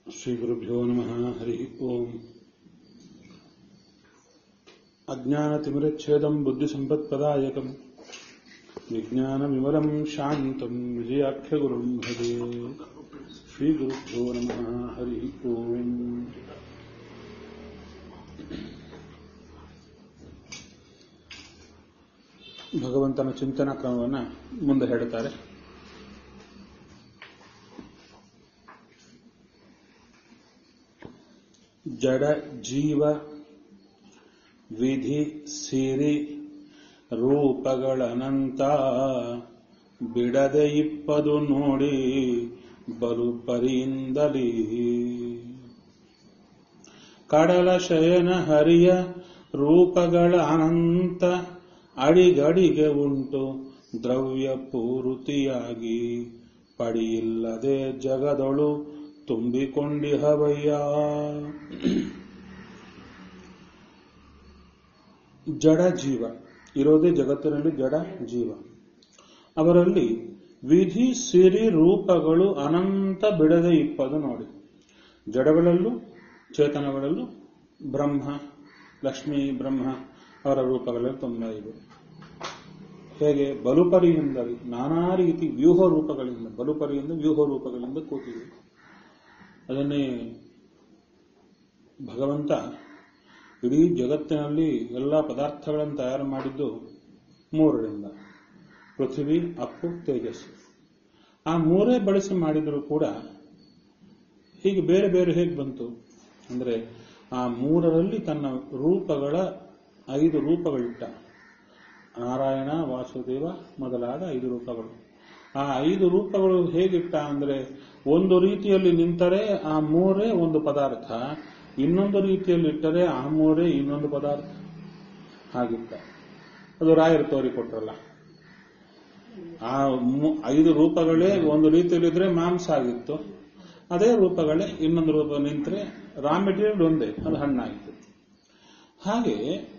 श्रीगुरुभ्यो नमः हरिः ओम् अज्ञानतिमिरच्छेदम् बुद्धिसम्पत्पदायकम् विज्ञानविमलम् शान्तम् विजयाख्यगुरुम् भजे श्रीगुरुभ्यो नमः हरिः ओम् ಭಗವಂತನ ಚಿಂತನಾ ಕ್ರಮವನ್ನು ಮುಂದೆ ಹೇಳುತ್ತಾರೆ ಜಡ ಜೀವ ವಿಧಿ ಸಿರಿ ರೂಪಗಳನಂತ ಬಿಡದೆ ಇಪ್ಪದು ನೋಡಿ ಬಲು ಪರಿಯಿಂದಲೀ ಕಡಲ ಶಯನ ಹರಿಯ ರೂಪಗಳ ಅನಂತ ಅಡಿಗಡಿಗೆ ಉಂಟು ದ್ರವ್ಯ ಪೂರ್ತಿಯಾಗಿ ಪಡಿಯಿಲ್ಲದೆ ಜಗದೊಳು ತುಂಬಿಕೊಂಡಿಹವಯ್ಯ ಜಡ ಜೀವ ಇರೋದೇ ಜಗತ್ತಿನಲ್ಲಿ ಜಡ ಜೀವ ಅವರಲ್ಲಿ ವಿಧಿ ಸಿರಿ ರೂಪಗಳು ಅನಂತ ಬಿಡದೆ ಇಪ್ಪದು ನೋಡಿ ಜಡಗಳಲ್ಲೂ ಚೇತನಗಳಲ್ಲೂ ಬ್ರಹ್ಮ ಲಕ್ಷ್ಮೀ ಬ್ರಹ್ಮ ಅವರ ರೂಪಗಳಲ್ಲಿ ತುಂಬ ಇವೆ ಹೇಗೆ ಬಲುಪರಿಯಿಂದ ನಾನಾ ರೀತಿ ವ್ಯೂಹ ರೂಪಗಳಿಂದ ಬಲುಪರಿಯಿಂದ ವ್ಯೂಹ ರೂಪಗಳಿಂದ ಕೂತಿವೆ ಅದನ್ನೇ ಭಗವಂತ ಇಡೀ ಜಗತ್ತಿನಲ್ಲಿ ಎಲ್ಲ ಪದಾರ್ಥಗಳನ್ನು ತಯಾರು ಮಾಡಿದ್ದು ಮೂರರಿಂದ ಪೃಥ್ವಿ ಅಪ್ಪು ತೇಜಸ್ಸು ಆ ಮೂರೇ ಬಳಸಿ ಮಾಡಿದರೂ ಕೂಡ ಹೀಗೆ ಬೇರೆ ಬೇರೆ ಹೇಗೆ ಬಂತು ಅಂದರೆ ಆ ಮೂರರಲ್ಲಿ ತನ್ನ ರೂಪಗಳ ಐದು ರೂಪಗಳಿಟ್ಟ ನಾರಾಯಣ ವಾಸುದೇವ ಮೊದಲಾದ ಐದು ರೂಪಗಳು ಆ ಐದು ರೂಪಗಳು ಹೇಗಿಟ್ಟ ಅಂದ್ರೆ ಒಂದು ರೀತಿಯಲ್ಲಿ ನಿಂತರೆ ಆ ಮೂರೇ ಒಂದು ಪದಾರ್ಥ ಇನ್ನೊಂದು ರೀತಿಯಲ್ಲಿ ಇಟ್ಟರೆ ಆ ಮೂರೇ ಇನ್ನೊಂದು ಪದಾರ್ಥ ಹಾಗಿತ್ತ ಅದು ರಾಯರು ತೋರಿಕೊಟ್ರಲ್ಲ ಆ ಐದು ರೂಪಗಳೇ ಒಂದು ರೀತಿಯಲ್ಲಿದ್ರೆ ಮಾಂಸ ಆಗಿತ್ತು ಅದೇ ರೂಪಗಳೇ ಇನ್ನೊಂದು ರೂಪ ನಿಂತರೆ ರಾ ಮೆಟೀರಿಯಲ್ ಒಂದೇ ಅದು ಹಣ್ಣಾಯಿತು ಹಾಗೆ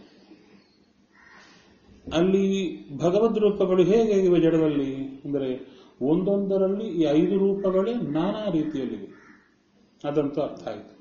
ಅಲ್ಲಿ ಭಗವದ್ ರೂಪಗಳು ಹೇಗೆ ಇವೆ ಜಡದಲ್ಲಿ ಅಂದರೆ ಒಂದೊಂದರಲ್ಲಿ ಈ ಐದು ರೂಪಗಳೇ ನಾನಾ ರೀತಿಯಲ್ಲಿವೆ ಅದಂತೂ ಅರ್ಥ ಆಯಿತು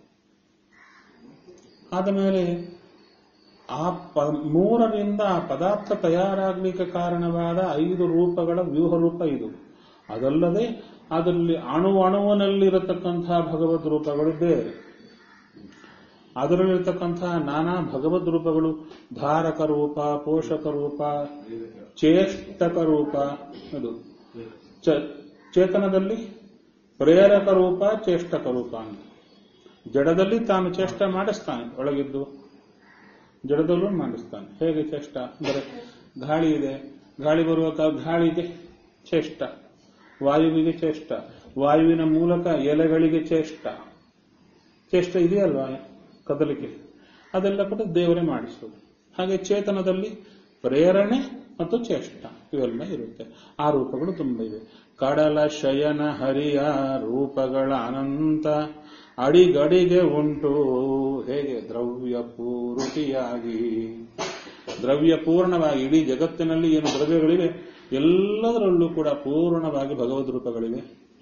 ಆದ ಮೇಲೆ ಆ ಪ ಮೂರರಿಂದ ಆ ಪದಾರ್ಥ ತಯಾರಾಗಲಿಕ್ಕೆ ಕಾರಣವಾದ ಐದು ರೂಪಗಳ ವ್ಯೂಹ ರೂಪ ಇದು ಅದಲ್ಲದೆ ಅದರಲ್ಲಿ ಅಣು ಅಣುವಿನಲ್ಲಿರತಕ್ಕಂತಹ ಭಗವದ್ ರೂಪಗಳು ಬೇರೆ ಅದರಲ್ಲಿರ್ತಕ್ಕಂತಹ ನಾನಾ ಭಗವದ್ ರೂಪಗಳು ಧಾರಕ ರೂಪ ಪೋಷಕ ರೂಪ ಚೇಷ್ಟಕ ರೂಪ ಅದು ಚೇತನದಲ್ಲಿ ಪ್ರೇರಕ ರೂಪ ಚೇಷ್ಟಕ ರೂಪ ಅಂತ ಜಡದಲ್ಲಿ ತಾನು ಚೇಷ್ಟ ಮಾಡಿಸ್ತಾನೆ ಒಳಗಿದ್ದು ಜಡದಲ್ಲೂ ಮಾಡಿಸ್ತಾನೆ ಹೇಗೆ ಚೇಷ್ಟ ಅಂದರೆ ಗಾಳಿ ಇದೆ ಗಾಳಿ ಬರುವಾಗ ಗಾಳಿಗೆ ಚೇಷ್ಟ ವಾಯುವಿಗೆ ಚೇಷ್ಟ ವಾಯುವಿನ ಮೂಲಕ ಎಲೆಗಳಿಗೆ ಚೇಷ್ಟ ಚೇಷ್ಟ ಇದೆಯಲ್ವಾ ಕದಲಿಕೆ ಅದೆಲ್ಲ ಕೂಡ ದೇವರೇ ಮಾಡಿಸೋದು ಹಾಗೆ ಚೇತನದಲ್ಲಿ ಪ್ರೇರಣೆ ಮತ್ತು ಚೇಷ್ಟ ಇವೆಲ್ಲ ಇರುತ್ತೆ ಆ ರೂಪಗಳು ತುಂಬ ಇವೆ ಕಡಲ ಶಯನ ಹರಿಯ ರೂಪಗಳ ಅನಂತ ಅಡಿಗಡಿಗೆ ಉಂಟು ಹೇಗೆ ದ್ರವ್ಯ ಪೂರ್ತಿಯಾಗಿ ದ್ರವ್ಯ ಪೂರ್ಣವಾಗಿ ಇಡೀ ಜಗತ್ತಿನಲ್ಲಿ ಏನು ದ್ರವ್ಯಗಳಿವೆ ಎಲ್ಲದರಲ್ಲೂ ಕೂಡ ಪೂರ್ಣವಾಗಿ ಭಗವದ್ ರೂಪಗಳಿವೆ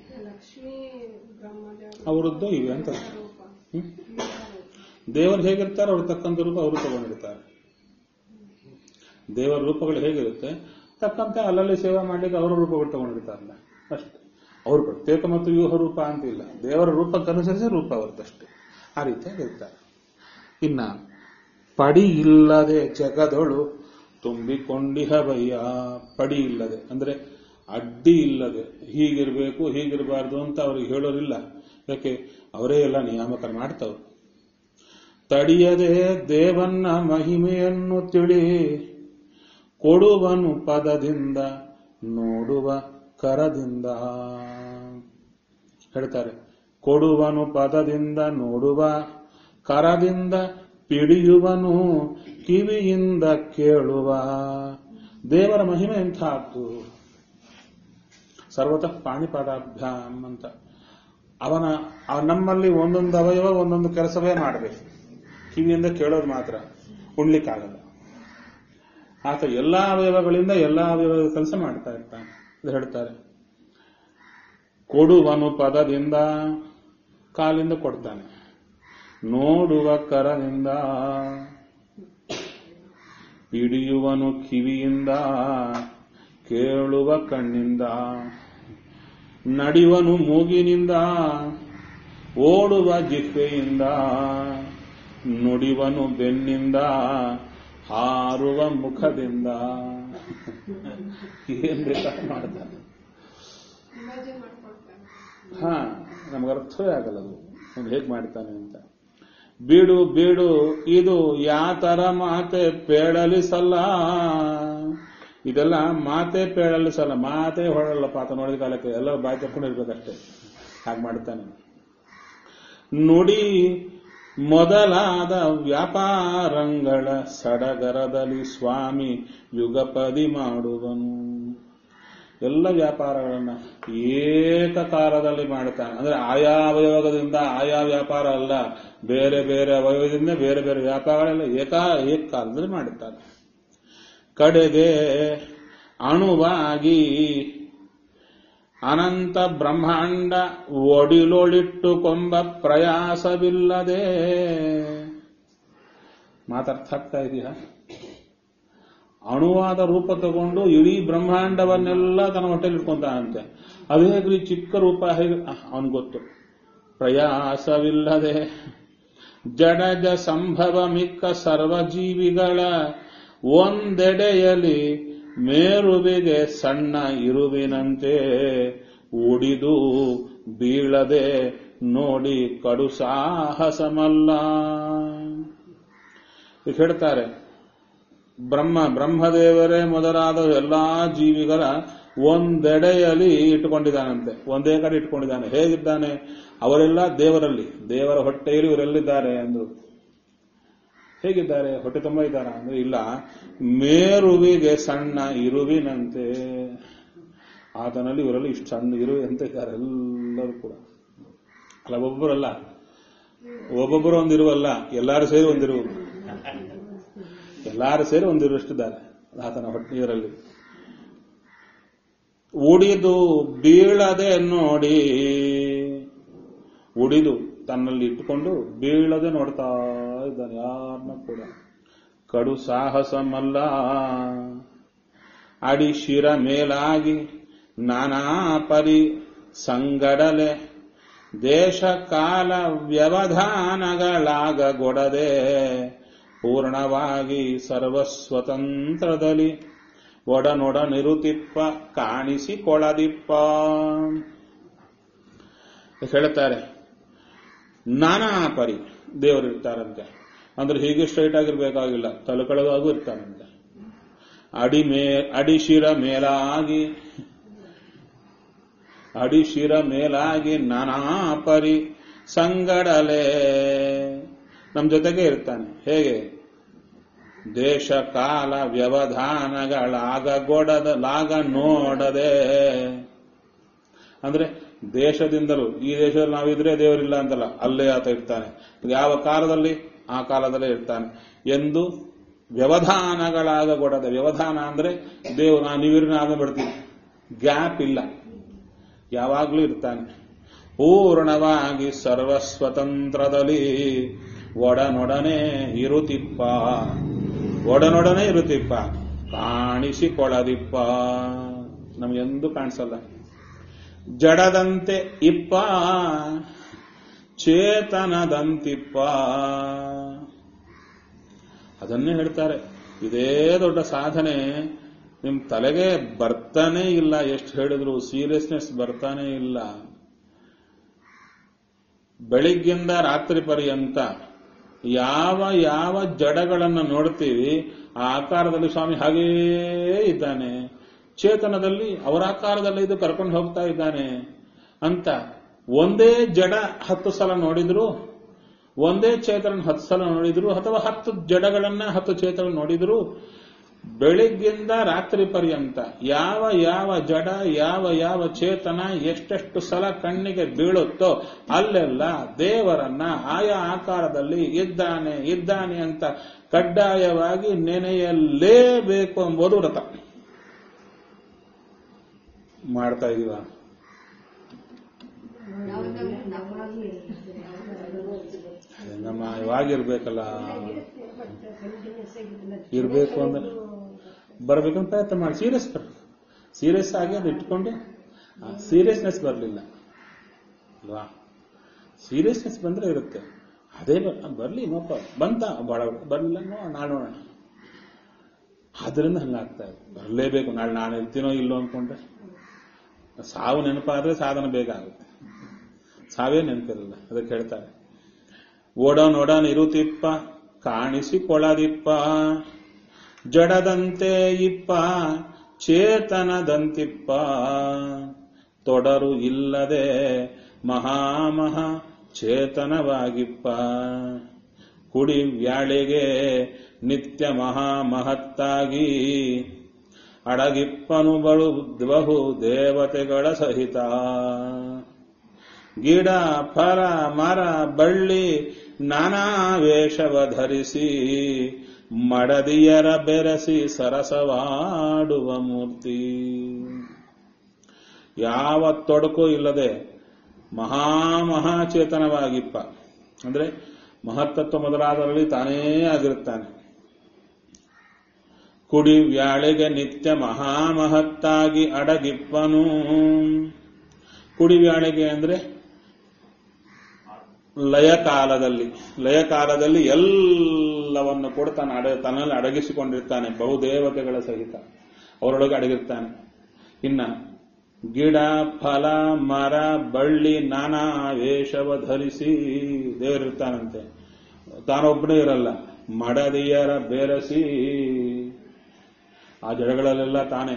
ಅವರದ್ದು ಇವೆ ಅಂತ ದೇವರು ಹೇಗಿರ್ತಾರೆ ಅವ್ರು ತಕ್ಕಂತ ರೂಪ ಅವರು ತಗೊಂಡಿರ್ತಾರೆ ದೇವರ ರೂಪಗಳು ಹೇಗಿರುತ್ತೆ ತಕ್ಕಂತೆ ಅಲ್ಲಲ್ಲಿ ಸೇವೆ ಮಾಡ್ಲಿಕ್ಕೆ ಅವರ ರೂಪಗಳು ತಗೊಂಡಿರ್ತಾರಲ್ಲ ಅಷ್ಟೇ ಅವರು ಪ್ರತ್ಯೇಕ ಮತ್ತು ವ್ಯೂಹ ರೂಪ ಅಂತಿಲ್ಲ ದೇವರ ರೂಪಕ್ಕನುಸರಿಸಿ ರೂಪ ಅವರದಷ್ಟೇ ಆ ರೀತಿಯಾಗಿ ಇರ್ತಾರೆ ಇನ್ನ ಪಡಿ ಇಲ್ಲದೆ ಜಗದೊಳು ತುಂಬಿಕೊಂಡಿಹವಯ್ಯ ಪಡಿ ಇಲ್ಲದೆ ಅಂದ್ರೆ ಅಡ್ಡಿ ಇಲ್ಲದೆ ಹೀಗಿರ್ಬೇಕು ಹೀಗಿರಬಾರ್ದು ಅಂತ ಅವ್ರಿಗೆ ಹೇಳೋರಿಲ್ಲ ಯಾಕೆ ಅವರೇ ಎಲ್ಲ ನಿಯಾಮಕ ಮಾಡ್ತವ್ರು ತಡಿಯದೆ ದೇವನ್ನ ಮಹಿಮೆಯನ್ನು ತಿಳಿ ಕೊಡುವನು ಪದದಿಂದ ನೋಡುವ ಕರದಿಂದ ಹೇಳ್ತಾರೆ ಕೊಡುವನು ಪದದಿಂದ ನೋಡುವ ಕರದಿಂದ ಪಿಡಿಯುವನು ಕಿವಿಯಿಂದ ಕೇಳುವ ದೇವರ ಮಹಿಮೆ ಎಂಥದ್ದು ಸರ್ವತಃ ಪಾಣಿಪಾದಾಭ್ಯಾಮ್ ಅಂತ ಅವನ ನಮ್ಮಲ್ಲಿ ಒಂದೊಂದು ಅವಯವ ಒಂದೊಂದು ಕೆಲಸವೇ ಮಾಡಬೇಕು ಕಿವಿಯಿಂದ ಕೇಳೋದು ಮಾತ್ರ ಉಣ್ಲಿಕ್ಕಾಗಲ್ಲ ಆತ ಎಲ್ಲಾ ಅವಯವಗಳಿಂದ ಎಲ್ಲಾ ಅವಯವದ ಕೆಲಸ ಮಾಡ್ತಾ ಇರ್ತಾನೆ ಅದು ಹೇಳ್ತಾರೆ ಕೊಡುವನು ಪದದಿಂದ ಕಾಲಿಂದ ಕೊಡ್ತಾನೆ ನೋಡುವ ಕರನಿಂದ ಹಿಡಿಯುವನು ಕಿವಿಯಿಂದ ಕೇಳುವ ಕಣ್ಣಿಂದ ನಡೆಯುವನು ಮೂಗಿನಿಂದ ಓಡುವ ಜಿಹ್ವೆಯಿಂದ ನುಡಿವನು ಬೆನ್ನಿಂದ ಹಾರುವ ಮುಖದಿಂದ ಏನ್ ಬೇಕಾದ್ರೂ ಮಾಡ್ತಾನೆ ಇಮ್ಯಾಜಿನ್ ಮಾಡ್ಕೊಳ್ತಾನೆ ಹಾ ನಮ್ಗೆ ಅರ್ಥವೇ ಆಗಲ್ಲ ಅದು ಅವ್ನು ಹೇಗೆ ಮಾಡ್ತಾನೆ ಅಂತ ಬೀಡು ಬೀಡು ಇದು ಯಾತರ ಮಾತೆ ಪೇಳಲಿಸಲ್ಲ ಇದೆಲ್ಲ ಮಾತೆ ಪೇಳಲಿಸಲ್ಲ ಮಾತೆ ಹೊರಲ್ಲ ಪಾತ ನೋಡಿದ ಕಾಲಕ್ಕೆ ಎಲ್ಲ ಬಾಯಿ ತಕ್ಕೊಂಡು ಇರ್ಬೇಕಷ್ಟೇ ಹಾಗೆ ಮಾಡ್ತಾನೆ ನುಡಿ ಮೊದಲಾದ ವ್ಯಾಪಾರಂಗಳ ಸಡಗರದಲ್ಲಿ ಸ್ವಾಮಿ ಯುಗಪದಿ ಮಾಡುವನು ಎಲ್ಲ ವ್ಯಾಪಾರಗಳನ್ನ ಏಕಕಾಲದಲ್ಲಿ ಮಾಡ್ತಾನೆ ಅಂದ್ರೆ ಆಯಾ ಅವಯವದಿಂದ ಆಯಾ ವ್ಯಾಪಾರ ಅಲ್ಲ ಬೇರೆ ಬೇರೆ ಅವಯವದಿಂದ ಬೇರೆ ಬೇರೆ ವ್ಯಾಪಾರಗಳೆಲ್ಲ ಏಕಾ ಏಕಕಾಲದಲ್ಲಿ ಮಾಡುತ್ತಾನೆ ಕಡೆಗೆ ಅಣುವಾಗಿ ಅನಂತ ಬ್ರಹ್ಮಾಂಡ ಒಡಿಲೊಳಿಟ್ಟುಕೊಂಬ ಪ್ರಯಾಸವಿಲ್ಲದೆ ಮಾತಾಡ್ತಾ ಆಗ್ತಾ ಇದೆಯಾ ಅಣುವಾದ ರೂಪ ತಗೊಂಡು ಇಡೀ ಬ್ರಹ್ಮಾಂಡವನ್ನೆಲ್ಲ ತನ್ನ ಹೊಟ್ಟೆಲಿ ಇಟ್ಕೊಂತಾನಂತೆ ಅದು ಹೇಗ್ರಿ ಚಿಕ್ಕ ರೂಪ ಹೇಗೆ ಅವನ್ ಗೊತ್ತು ಪ್ರಯಾಸವಿಲ್ಲದೆ ಜಡಜ ಸಂಭವ ಮಿಕ್ಕ ಸರ್ವಜೀವಿಗಳ ಒಂದೆಡೆಯಲ್ಲಿ ಮೇರುವಿಗೆ ಸಣ್ಣ ಇರುವಿನಂತೆ ಉಡಿದು ಬೀಳದೆ ನೋಡಿ ಕಡು ಸಾಹಸಮಲ್ಲ ಈಗ ಹೇಳ್ತಾರೆ ಬ್ರಹ್ಮ ಬ್ರಹ್ಮದೇವರೇ ಮೊದಲಾದ ಎಲ್ಲಾ ಜೀವಿಗಳ ಒಂದೆಡೆಯಲ್ಲಿ ಇಟ್ಟುಕೊಂಡಿದ್ದಾನಂತೆ ಒಂದೇ ಕಡೆ ಇಟ್ಕೊಂಡಿದ್ದಾನೆ ಹೇಗಿದ್ದಾನೆ ಅವರೆಲ್ಲ ದೇವರಲ್ಲಿ ದೇವರ ಹೊಟ್ಟೆಯಲ್ಲಿ ಇವರೆಲ್ಲಿದ್ದಾರೆ ಅಂದ್ರು ಹೇಗಿದ್ದಾರೆ ಹೊಟ್ಟೆ ತುಂಬ ಇದ್ದಾರ ಅಂದ್ರೆ ಇಲ್ಲ ಮೇರುವಿಗೆ ಸಣ್ಣ ಇರುವಿನಂತೆ ಆತನಲ್ಲಿ ಇವರಲ್ಲಿ ಇಷ್ಟು ಸಣ್ಣ ಇರುವೆ ಅಂತ ಇದ್ದಾರೆ ಎಲ್ಲರೂ ಕೂಡ ಅಲ್ಲ ಒಬ್ಬೊಬ್ಬರಲ್ಲ ಒಬ್ಬೊಬ್ಬರು ಒಂದಿರುವಲ್ಲ ಎಲ್ಲರೂ ಸೇರಿ ಒಂದಿರು ಎಲ್ಲರೂ ಸೇರಿ ಒಂದಿರುವಷ್ಟಿದ್ದಾರೆ ಆತನ ಹೊಟ್ಟೆಯರಲ್ಲಿ ಉಡಿದು ಬೀಳದೆ ನೋಡಿ ಉಡಿದು ತನ್ನಲ್ಲಿ ಇಟ್ಟುಕೊಂಡು ಬೀಳದೆ ನೋಡ್ತಾ ಇದ್ದಾನೆ ಯಾರನ್ನ ಕೂಡ ಕಡು ಸಾಹಸ ಮಲ್ಲ ಅಡಿ ಶಿರ ಮೇಲಾಗಿ ನಾನಾ ಪರಿ ಸಂಗಡಲೆ ದೇಶ ಕಾಲ ವ್ಯವಧಾನಗಳಾಗಗೊಡದೆ ಪೂರ್ಣವಾಗಿ ಸರ್ವಸ್ವತಂತ್ರದಲ್ಲಿ ಒಡನೊಡ ನಿರುತಿಪ್ಪ ಕಾಣಿಸಿಕೊಳದಿಪ್ಪ ಹೇಳ್ತಾರೆ ನಾನಾ ಪರಿ ದೇವರು ಇರ್ತಾರಂತೆ ಅಂದ್ರೆ ಹೀಗೆ ಸ್ಟ್ರೈಟ್ ಆಗಿರ್ಬೇಕಾಗಿಲ್ಲ ತಲೆಕಳಗಾಗೂ ಇರ್ತಾರಂತೆ ಅಡಿ ಮೇ ಅಡಿ ಶಿರ ಮೇಲಾಗಿ ಅಡಿ ಶಿರ ಮೇಲಾಗಿ ನಾನಾ ಪರಿ ಸಂಗಡಲೆ ನಮ್ ಜೊತೆಗೆ ಇರ್ತಾನೆ ಹೇಗೆ ದೇಶ ಕಾಲ ವ್ಯವಧಾನಗಳಾಗಗೊಡದ ಲಾಗ ನೋಡದೆ ಅಂದ್ರೆ ದೇಶದಿಂದಲೂ ಈ ದೇಶದಲ್ಲಿ ನಾವಿದ್ರೆ ದೇವರಿಲ್ಲ ಅಂತಲ್ಲ ಅಲ್ಲೇ ಆತ ಇರ್ತಾನೆ ಯಾವ ಕಾಲದಲ್ಲಿ ಆ ಕಾಲದಲ್ಲೇ ಇರ್ತಾನೆ ಎಂದು ವ್ಯವಧಾನಗಳಾಗಗೊಡದೆ ವ್ಯವಧಾನ ಅಂದ್ರೆ ದೇವರು ನಾನು ನೀವಿರಿನ ಆಗ ಬಿಡ್ತೀನಿ ಗ್ಯಾಪ್ ಇಲ್ಲ ಯಾವಾಗ್ಲೂ ಇರ್ತಾನೆ ಪೂರ್ಣವಾಗಿ ಸರ್ವಸ್ವತಂತ್ರದಲ್ಲಿ ಒಡನೊಡನೆ ಇರುತ್ತಿಪ್ಪ ಒಡನೊಡನೆ ಇರುತ್ತಿಪ್ಪ ಕಾಣಿಸಿಕೊಳ್ಳದಿಪ್ಪ ನಮಗೆಂದೂ ಕಾಣಿಸಲ್ಲ ಜಡದಂತೆ ಇಪ್ಪ ಚೇತನದಂತಿಪ್ಪ ಅದನ್ನೇ ಹೇಳ್ತಾರೆ ಇದೇ ದೊಡ್ಡ ಸಾಧನೆ ನಿಮ್ ತಲೆಗೆ ಬರ್ತಾನೆ ಇಲ್ಲ ಎಷ್ಟು ಹೇಳಿದ್ರು ಸೀರಿಯಸ್ನೆಸ್ ಬರ್ತಾನೆ ಇಲ್ಲ ಬೆಳಿಗ್ಗಿಂದ ರಾತ್ರಿ ಪರ್ಯಂತ ಯಾವ ಯಾವ ಜಡಗಳನ್ನು ನೋಡ್ತೀವಿ ಆ ಆಕಾರದಲ್ಲಿ ಸ್ವಾಮಿ ಹಾಗೇ ಇದ್ದಾನೆ ಚೇತನದಲ್ಲಿ ಅವರ ಆಕಾರದಲ್ಲಿ ಇದು ಕರ್ಕೊಂಡು ಹೋಗ್ತಾ ಇದ್ದಾನೆ ಅಂತ ಒಂದೇ ಜಡ ಹತ್ತು ಸಲ ನೋಡಿದ್ರು ಒಂದೇ ಚೇತನ ಹತ್ತು ಸಲ ನೋಡಿದ್ರು ಅಥವಾ ಹತ್ತು ಜಡಗಳನ್ನ ಹತ್ತು ಚೇತನ ನೋಡಿದ್ರು ಬೆಳಿಗ್ಗಿಂದ ರಾತ್ರಿ ಪರ್ಯಂತ ಯಾವ ಯಾವ ಜಡ ಯಾವ ಯಾವ ಚೇತನ ಎಷ್ಟೆಷ್ಟು ಸಲ ಕಣ್ಣಿಗೆ ಬೀಳುತ್ತೋ ಅಲ್ಲೆಲ್ಲ ದೇವರನ್ನ ಆಯಾ ಆಕಾರದಲ್ಲಿ ಇದ್ದಾನೆ ಇದ್ದಾನೆ ಅಂತ ಕಡ್ಡಾಯವಾಗಿ ನೆನೆಯಲೇಬೇಕು ಎಂಬುದು ವ್ರತ ಮಾಡ್ತಾ ಇದೀವ ನಾವು ನಮ್ಗೆ ಯಾವಾಗಿರ್ಬೇಕಲ್ಲ ಇರ್ಬೇಕು ಅಂದ್ರೆ ಬರ್ಬೇಕಂತ ಪ್ರಯತ್ನ ಮಾಡಿ ಸೀರಿಯಸ್ ಬರ್ಬೇಕು ಸೀರಿಯಸ್ ಆಗಿ ಅದು ಇಟ್ಕೊಂಡು ಸೀರಿಯಸ್ನೆಸ್ ಬರಲಿಲ್ಲ ಅಲ್ವಾ ಸೀರಿಯಸ್ನೆಸ್ ಬಂದ್ರೆ ಇರುತ್ತೆ ಅದೇ ಬ- ಬರ್ಲಿ ನೋಪ ಬಂತ ಬಾಳ ಬರ್ಲಿಲ್ಲ ನೋ ನಾಳೆ ನೋಡೋಣ ಆದ್ರಿಂದ ಹಂಗಾಗ್ತಾ ಇದೆ ಬರಲೇಬೇಕು ನಾಳೆ ನಾನು ಇರ್ತೀನೋ ಇಲ್ಲೋ ಅನ್ಕೊಂಡ್ರೆ ಸಾವು ನೆನಪಾದ್ರೆ ಸಾಧನ ಬೇಗ ಆಗುತ್ತೆ ಸಾವೇ ನೆನಪಿರಲ್ಲ ಅದಕ್ಕೆ ಹೇಳ್ತಾರೆ ಓಡೋನೊಡನ್ ಇರುತ್ತಿಪ್ಪ ಕಾಣಿಸಿಕೊಳ್ಳದಿಪ್ಪ ಜಡದಂತೆ ಇಪ್ಪ ಚೇತನದಂತಿಪ್ಪ ತೊಡರು ಇಲ್ಲದೆ ಮಹಾಮಹ ಚೇತನವಾಗಿಪ್ಪ ಕುಡಿ ವ್ಯಾಳಿಗೆ ನಿತ್ಯ ಮಹಾ ಮಹತ್ತಾಗಿ ಅಡಗಿಪ್ಪನು ಬಳು ಬಹು ದೇವತೆಗಳ ಸಹಿತ ಗಿಡ ಫಲ ಮರ ಬಳ್ಳಿ ನಾನಾ ವೇಷವ ಧರಿಸಿ ಮಡದಿಯರ ಬೆರೆಸಿ ಸರಸವಾಡುವ ಮೂರ್ತಿ ಯಾವ ತೊಡಕು ಇಲ್ಲದೆ ಮಹಾಮಹಾಚೇತನವಾಗಿಪ್ಪ ಅಂದ್ರೆ ಮಹತ್ತತ್ವ ಮೊದಲಾದರಲ್ಲಿ ತಾನೇ ಆಗಿರುತ್ತಾನೆ ಕುಡಿ ವ್ಯಾಳೆಗೆ ನಿತ್ಯ ಮಹಾಮಹತ್ತಾಗಿ ಅಡಗಿಪ್ಪನು ಕುಡಿ ವ್ಯಾಳೆಗೆ ಅಂದ್ರೆ ಲಯ ಕಾಲದಲ್ಲಿ ಲಯ ಕಾಲದಲ್ಲಿ ಎಲ್ಲವನ್ನು ಕೂಡ ತಾನು ಅಡ ತನ್ನಲ್ಲಿ ಅಡಗಿಸಿಕೊಂಡಿರ್ತಾನೆ ಬಹುದೇವತೆಗಳ ಸಹಿತ ಅವರೊಳಗೆ ಅಡಗಿರ್ತಾನೆ ಇನ್ನ ಗಿಡ ಫಲ ಮರ ಬಳ್ಳಿ ನಾನಾ ವೇಷವ ಧರಿಸಿ ದೇವರಿರ್ತಾನಂತೆ ತಾನೊಬ್ಬನೇ ಇರಲ್ಲ ಮಡದಿಯರ ಬೆರಸಿ ಆ ಜಡಗಳಲ್ಲೆಲ್ಲ ತಾನೇ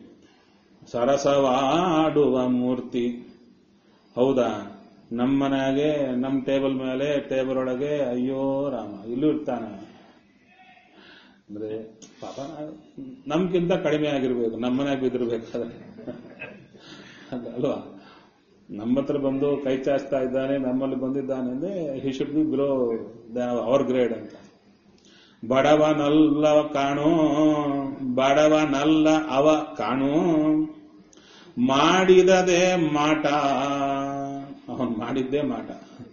ಸರಸವಾಡುವ ಮೂರ್ತಿ ಹೌದಾ ನಮ್ಮ ಮನೆಯಾಗೆ ನಮ್ಮ ಟೇಬಲ್ ಮೇಲೆ ಟೇಬಲ್ ಒಳಗೆ ಅಯ್ಯೋ ರಾಮ ಇಲ್ಲೂ ಇರ್ತಾನೆ ಅಂದ್ರೆ ಪಾಪ ನಮ್ಗಿಂತ ಕಡಿಮೆ ಆಗಿರ್ಬೇಕು ನಮ್ಮ ಮನೆಯಾಗ ಬಿದ್ದಿರ್ಬೇಕಾದ್ರೆ ಅಲ್ಲ- ಅಲ್ವಾ ನಮ್ಮ ಹತ್ರ ಬಂದು ಕೈ ಚಾಚ್ತಾ ಇದ್ದಾನೆ ನಮ್ಮಲ್ಲಿ ಬಂದಿದ್ದಾನೆ ಅಂದ್ರೆ he should be below our grade ಅಂತ ಬಡವನಲ್ಲ ಕಾಣೋ ಬಡವನಲ್ಲ ಅವ ಕಾಣೋ ಮಾಡಿದದೇ ಮಾಟ ಅವನ್ ಮಾಡಿದ್ದೇ ಮಾಟ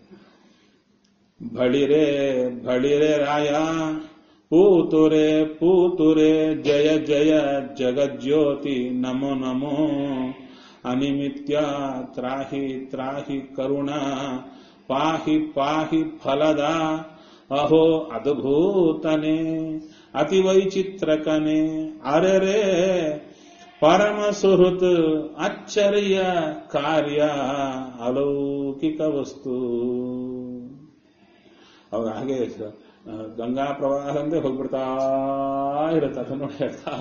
ಬಳಿರೆ ಬಳಿರೆ ರಾಯ ಪೂತುರೆ ಪೂತುರೆ ಜಯ ಜಯ ಜಗಜ್ಯೋತಿ ನಮೋ ನಮೋ ಅನಿಮಿತ್ಯ ತ್ರಾಹಿ ತ್ರಾಹಿ ಕರುಣ ಪಾಹಿ ಪಾಹಿ ಫಲದ ಅಹೋ ಅದ್ಭೂತನೆ ಅತಿ ವೈಚಿತ್ರಕನೆ ಅರೆರೆ ಪರಮ ಸುಹೃತ್ ಅಚ್ಚರಿಯ ಕಾರ್ಯ ಅಲೌಕಿಕ ವಸ್ತು ಅವಾಗ ಹಾಗೆ ಸ- ಆ, ಗಂಗಾ ಪ್ರವಾಹದಂತೆ ಹೋಗ್ಬಿಡ್ತಾ ಇರುತ್ತೆ ಅದನ್ನ ನೋಡಿ ಹೇಳ್ತಾ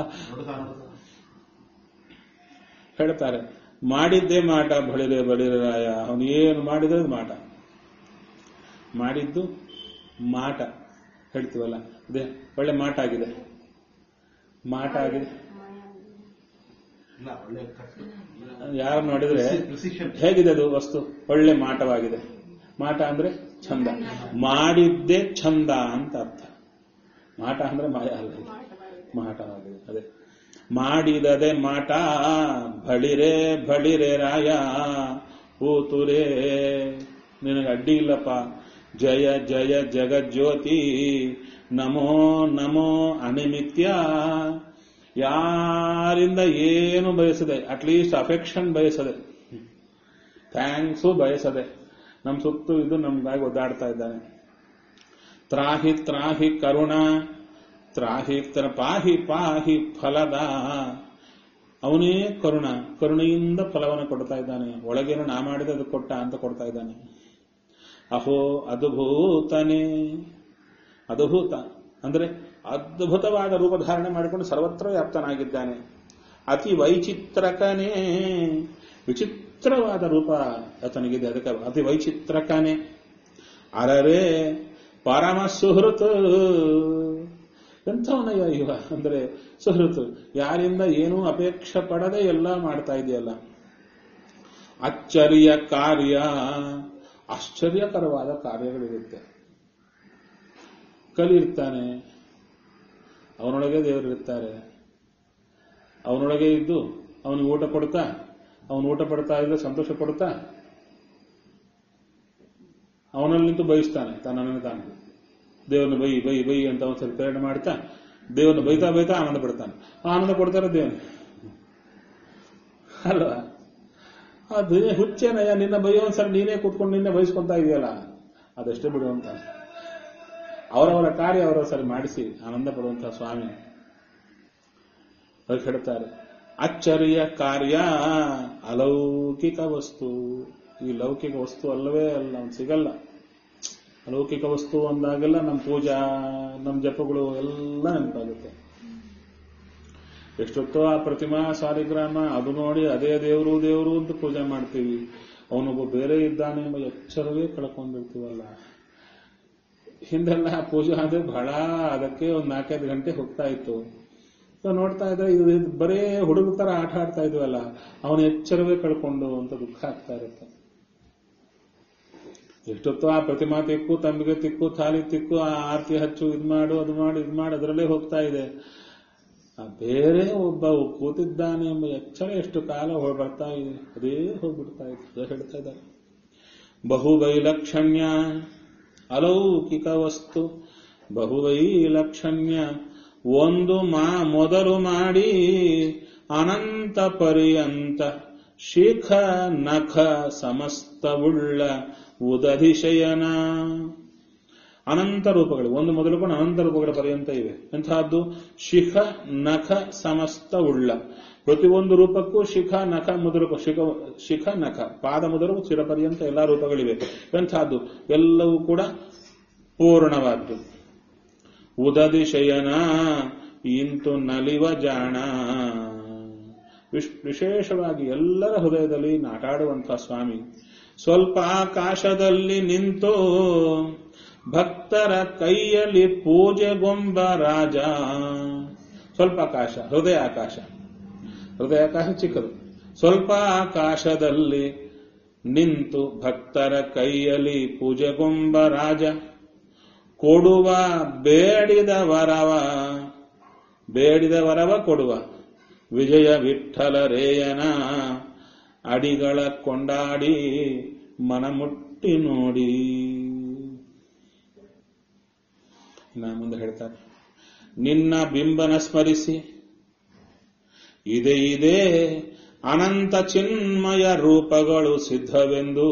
ಹೇಳ್ತಾರೆ ಮಾಡಿದ್ದೇ ಮಾಟ ಬಳಿರೆ ಬಳಿರೆ ರಾಯ ಅವನು ಏನು ಮಾಡಿದ್ರೆ ಅದು ಮಾಟ ಮಾಡಿದ್ದು ಮಾಟ ಹೇಳ್ತೀವಲ್ಲ ಅದೇ ಒಳ್ಳೆ ಮಾಟ ಆಗಿದೆ ಮಾಟ ಆಗಿದೆ ಇಲ್ಲ ಒಳ್ಳೆ ಕಟ್ಟು ಯಾರು ನೋಡಿದ್ರೆ ಪ್ರಿಸಿಷನ್ ಹೇಗಿದೆ ಅದು ವಸ್ತು ಒಳ್ಳೆ ಮಾಟವಾಗಿದೆ ಮಾಟ ಅಂದ್ರೆ ಚಂದ ಮಾಡಿದ್ದೇ ಚಂದ ಅಂತ ಅರ್ಥ ಮಾಟ ಅಂದ್ರೆ ಮಾಯ ಅಲ್ಲ ಇದು. ಮಾಟವಾಗಿದೆ ಅದೇ ಮಾಡಿದದೆ ಮಾಟ ಬಳಿರೆ ಬಳಿರೆ ರಾಯ ಪೂತುರೇ ನಿನಗೆ ಅಡ್ಡಿ ಇಲ್ಲಪ್ಪ ಜಯ ಜಯ ಜಗಜ್ಯೋತಿ ನಮೋ ನಮೋ ಅನಿಮಿತ್ಯ ಯಾರಿಂದ ಏನು ಬಯಸದೆ ಅಟ್ಲೀಸ್ಟ್ ಅಫೆಕ್ಷನ್ ಬಯಸದೆ ಥ್ಯಾಂಕ್ಸು ಬಯಸದೆ ನಮ್ಮ ಸುತ್ತು ಇದು ನಮ್ಗಾಗಿ ಒದ್ದಾಡ್ತಾ ಇದ್ದಾನೆ ತ್ರಾಹಿ ತ್ರಾಹಿ ಕರುಣ ತ್ರಾಹಿ ತ್ರ ಪಾಹಿ ಪಾಹಿ ಫಲದ ಅವನೇ ಕರುಣ ಕರುಣೆಯಿಂದ ಫಲವನ್ನು ಕೊಡ್ತಾ ಇದ್ದಾನೆ ಒಳಗೇನು ನಾ ಮಾಡಿದ ಅದು ಕೊಟ್ಟ ಅಂತ ಕೊಡ್ತಾ ಇದ್ದಾನೆ ಅಹೋ ಅದ್ಭುತನೇ ಅದ್ಭುತ ಅಂದ್ರೆ ಅದ್ಭುತವಾದ ರೂಪಧಾರಣೆ ಮಾಡಿಕೊಂಡು ಸರ್ವತ್ರ ವ್ಯಾಪ್ತನಾಗಿದ್ದಾನೆ ಅತಿ ವೈಚಿತ್ರಕನೇ ವಿಚಿತ್ರವಾದ ರೂಪ ಆತನಿಗಿದೆ ಅದಕ್ಕೆ ಅತಿ ವೈಚಿತ್ರಕನೇ ಅರರೇ ಪರಮ ಸುಹೃತ್ ಎಂಥವನಯ್ಯ ಇವ ಅಂದ್ರೆ ಸುಹೃತ್ ಯಾರಿಂದ ಏನೂ ಅಪೇಕ್ಷೆ ಪಡದೆ ಎಲ್ಲ ಮಾಡ್ತಾ ಇದೆಯಲ್ಲ ಅಚ್ಚರಿಯ ಕಾರ್ಯ ಆಶ್ಚರ್ಯಕರವಾದ ಕಾರ್ಯಗಳಿರುತ್ತೆ ಕಲಿರ್ತಾನೆ ಅವನೊಳಗೆ ದೇವರಿರ್ತಾರೆ ಅವನೊಳಗೆ ಇದ್ದು ಅವನಿಗೆ ಊಟ ಕೊಡ್ತಾ ಅವನು ಊಟ ಪಡ್ತಾ ಇದ್ರೆ ಸಂತೋಷ ಪಡ್ತಾ ಅವನಲ್ಲಿ ನಿಂತು ಬಯಸ್ತಾನೆ ತನ್ನನ್ನು ತಾನು ದೇವರನ್ನ ಬೈ ಬೈ ಬೈ ಅಂತ ಒಂದ್ಸಲ ಪ್ರೇರಣೆ ಮಾಡ್ತಾ ದೇವರನ್ನ ಬೈತಾ ಬೈತಾ ಆನಂದ ಪಡ್ತಾನೆ ಆ ಆನಂದ ಕೊಡ್ತಾರೆ ದೇವನು ಅಲ್ವಾ ಅದು ಹುಚ್ಚೇನಯ್ಯ ನಿನ್ನ ಬೈಯೋ ಒಂದ್ಸಲ ನೀನೇ ಕೂತ್ಕೊಂಡು ನಿನ್ನೆ ಬಯಸ್ಕೊಂತ ಇದೆಯಲ್ಲ ಅದಷ್ಟೇ ಬಿಡುವಂತ ಅವರವರ ಕಾರ್ಯ ಅವರ ಸರಿ ಮಾಡಿಸಿ ಆನಂದ ಪಡುವಂತಹ ಸ್ವಾಮಿ ಅದಕ್ಕೆ ಹೇಳ್ತಾರೆ ಅಚ್ಚರಿಯ ಕಾರ್ಯ ಅಲೌಕಿಕ ವಸ್ತು ಈ ಲೌಕಿಕ ವಸ್ತು ಅಲ್ಲವೇ ಅಲ್ಲ ಅವ್ನು ಸಿಗಲ್ಲ ಅಲೌಕಿಕ ವಸ್ತು ಅಂದಾಗೆಲ್ಲ ನಮ್ಮ ಪೂಜಾ ನಮ್ಮ ಜಪಗಳು ಎಲ್ಲ ನೆನಪಾಗುತ್ತೆ ಎಷ್ಟೊತ್ತೋ ಆ ಪ್ರತಿಮಾ ಸಾಲಿಗ್ರಾಮ ಅದು ನೋಡಿ ಅದೇ ದೇವರು ದೇವರು ಅಂತ ಪೂಜೆ ಮಾಡ್ತೀವಿ ಅವನೊಬ್ಬ ಬೇರೆ ಇದ್ದಾನೆ ಎಂಬ ಎಚ್ಚರವೇ ಕಳ್ಕೊಂಡಿರ್ತೀವಲ್ಲ ಹಿಂದೆಲ್ಲ ಪೂಜೆ ಅಂದ್ರೆ ಬಹಳ ಅದಕ್ಕೆ ಒಂದ್ ನಾಲ್ಕೈದು ಗಂಟೆ ಹೋಗ್ತಾ ಇತ್ತು ಸೊ ನೋಡ್ತಾ ಇದ್ರೆ ಇದು ಇದು ಬರೇ ಹುಡುಗ ತರ ಆಟ ಆಡ್ತಾ ಇದ್ವಲ್ಲ ಅವನ ಎಚ್ಚರವೇ ಕಳ್ಕೊಂಡು ಅಂತ ದುಃಖ ಆಗ್ತಾ ಇರುತ್ತೆ ಎಷ್ಟೊತ್ತು ಆ ಪ್ರತಿಮಾ ತಿಕ್ಕು ತಂಬಿಗೆ ತಿಕ್ಕು ಥಾಲಿ ತಿಕ್ಕು ಆ ಆರತಿ ಹಚ್ಚು ಇದ್ ಮಾಡು ಅದು ಮಾಡು ಇದ್ ಮಾಡು ಅದರಲ್ಲೇ ಹೋಗ್ತಾ ಇದೆ ಆ ಬೇರೆ ಒಬ್ಬ ಕೂತಿದ್ದಾನೆ ಎಂಬ ಎಚ್ಚರ ಎಷ್ಟು ಕಾಲ ಹೊರ ಬರ್ತಾ ಇದೆ ಅದೇ ಹೋಗ್ಬಿಡ್ತಾ ಇದೆ ಅದು ಹೇಳ್ತಾ ಇದ್ದಾರೆ ಬಹುವೈಲಕ್ಷಣ್ಯ ಅಲೌಕಿಕ ವಸ್ತು ಬಹುವೈಲಕ್ಷಣ್ಯ ಒಂದು ಮಾ ಮೊದಲು ಮಾಡಿ ಅನಂತ ಪರ್ಯಂತ ಶಿಖ ನಖ ಸಮಸ್ತವುಳ್ಳ ಉದಧಿಶಯನ ಅನಂತ ರೂಪಗಳು ಒಂದು ಮೊದಲುಕೊಂಡು ಅನಂತ ರೂಪಗಳ ಪರ್ಯಂತ ಇವೆ ಎಂತಹದ್ದು ಶಿಖ ನಖ ಸಮಸ್ತ ಉಳ್ಳ ಪ್ರತಿಯೊಂದು ರೂಪಕ್ಕೂ ಶಿಖ ನಖ ಮೊದಲು ಶಿಖ ಶಿಖ ನಖ ಪಾದ ಮೊದಲು ಚಿರ ಪರ್ಯಂತ ಎಲ್ಲಾ ರೂಪಗಳಿವೆ ಎಂತಹದ್ದು ಎಲ್ಲವೂ ಕೂಡ ಪೂರ್ಣವಾದ್ದು ಉದದಿ ಶಯನ ಇಂತು ನಲಿವ ಜಾಣ ವಿಶ್- ವಿಶೇಷವಾಗಿ ಎಲ್ಲರ ಹೃದಯದಲ್ಲಿ ನಾಟಾಡುವಂತಹ ಸ್ವಾಮಿ ಸ್ವಲ್ಪ ಆಕಾಶದಲ್ಲಿ ನಿಂತು ಭಕ್ತರ ಕೈಯಲ್ಲಿ ಪೂಜೆಗೊಂಬ ರಾಜ ಸ್ವಲ್ಪ ಆಕಾಶ ಹೃದಯ ಆಕಾಶ ಹೃದಯ ಆಕಾಶ ಚಿಕ್ಕದು ಸ್ವಲ್ಪ ಆಕಾಶದಲ್ಲಿ ನಿಂತು ಭಕ್ತರ ಕೈಯಲ್ಲಿ ಪೂಜೆಗೊಂಬ ರಾಜ ಕೊಡುವ ಬೇಡಿದ ವರವ ಬೇಡಿದ ವರವ ಕೊಡುವ ವಿಜಯ ವಿಠಲ ರೇಯನ ಅಡಿಗಳ ಕೊಂಡಾಡಿ ಮನಮುಟ್ಟಿ ನೋಡಿ ನಾ ಮುಂದೆ ಹೇಳ್ತಾರೆ ನಿನ್ನ ಬಿಂಬನ ಸ್ಮರಿಸಿ ಇದೆ ಇದೆ ಅನಂತ ಚಿನ್ಮಯ ರೂಪಗಳು ಸಿದ್ಧವೆಂದು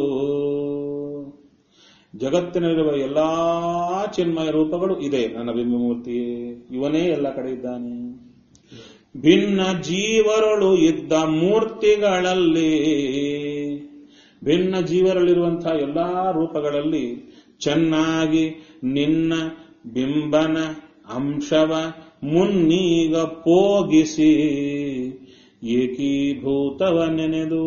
ಜಗತ್ತಿನಲ್ಲಿರುವ ಎಲ್ಲಾ ಚಿನ್ಮಯ ರೂಪಗಳು ಇದೆ ನನ್ನ ಬಿಂಬಮೂರ್ತಿಯೇ ಇವನೇ ಎಲ್ಲ ಕಡೆ ಇದ್ದಾನೆ ಭಿನ್ನ ಜೀವರಳು ಇದ್ದ ಮೂರ್ತಿಗಳಲ್ಲಿ ಭಿನ್ನ ಜೀವರಲ್ಲಿರುವಂತಹ ಎಲ್ಲಾ ರೂಪಗಳಲ್ಲಿ ಚೆನ್ನಾಗಿ ನಿನ್ನ ಬಿಂಬನ ಅಂಶವ ಮುನ್ನೀಗ ಪೋಗಿಸಿ ಏಕೀಭೂತವ ನೆನೆದು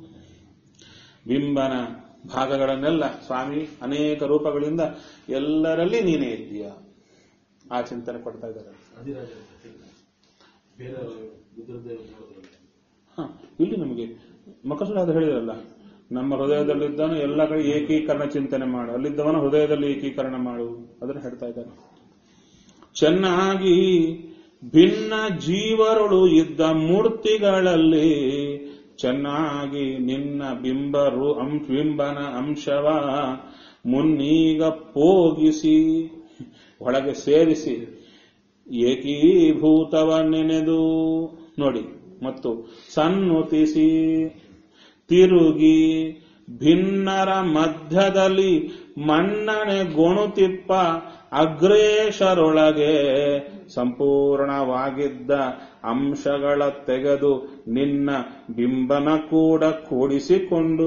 ಬಿಂಬನ ಭಾಗಗಳನ್ನೆಲ್ಲ ಸ್ವಾಮಿ ಅನೇಕ ರೂಪಗಳಿಂದ ಎಲ್ಲರಲ್ಲಿ ನೀನೇ ಇದ್ದೀಯ ಆ ಚಿಂತನೆ ಕೊಡ್ತಾ ಇದ್ದಾರೆ ಅಧಿರಾಜ ಬೇರೆ ರುದ್ರದೇವ ನೋಡಿದ್ರಲ್ಲ ಹ, ಇಲ್ಲಿ ನಮಗೆ ಮಕಸುರಾದ ಹೇಳಿದ್ರಲ್ಲ ನಮ್ಮ ಹೃದಯದಲ್ಲಿದ್ದಾನೆ ಎಲ್ಲ ಕಡೆ ಏಕೀಕರಣ ಚಿಂತನೆ ಮಾಡು ಅಲ್ಲಿದ್ದವನ ಹೃದಯದಲ್ಲಿ ಏಕೀಕರಣ ಮಾಡು ಅದನ್ನು ಹೇಳ್ತಾ ಇದ್ದಾರೆ ಚೆನ್ನಾಗಿ ಭಿನ್ನ ಜೀವರುಳು ಇದ್ದ ಮೂರ್ತಿಗಳಲ್ಲಿ ಚೆನ್ನಾಗಿ ನಿನ್ನ ಬಿಂಬರು ಅಂಶ ಬಿಂಬನ ಅಂಶವ ಮುನ್ನೀಗ ಪೋಗಿಸಿ ಒಳಗೆ ಸೇರಿಸಿ ಏಕೀಭೂತವ ನೆನೆದು ನೋಡಿ ಮತ್ತು ಸನ್ನುತಿಸಿ ತಿರುಗಿ ಭಿನ್ನರ ಮಧ್ಯದಲ್ಲಿ ಮನ್ನಣೆ ಗೊಣುತಿಪ್ಪ ಅಗ್ರೇಶರೊಳಗೆ ಸಂಪೂರ್ಣವಾಗಿದ್ದ ಅಂಶಗಳ ತೆಗೆದು ನಿನ್ನ ಬಿಂಬನ ಕೂಡ ಕೂಡಿಸಿಕೊಂಡು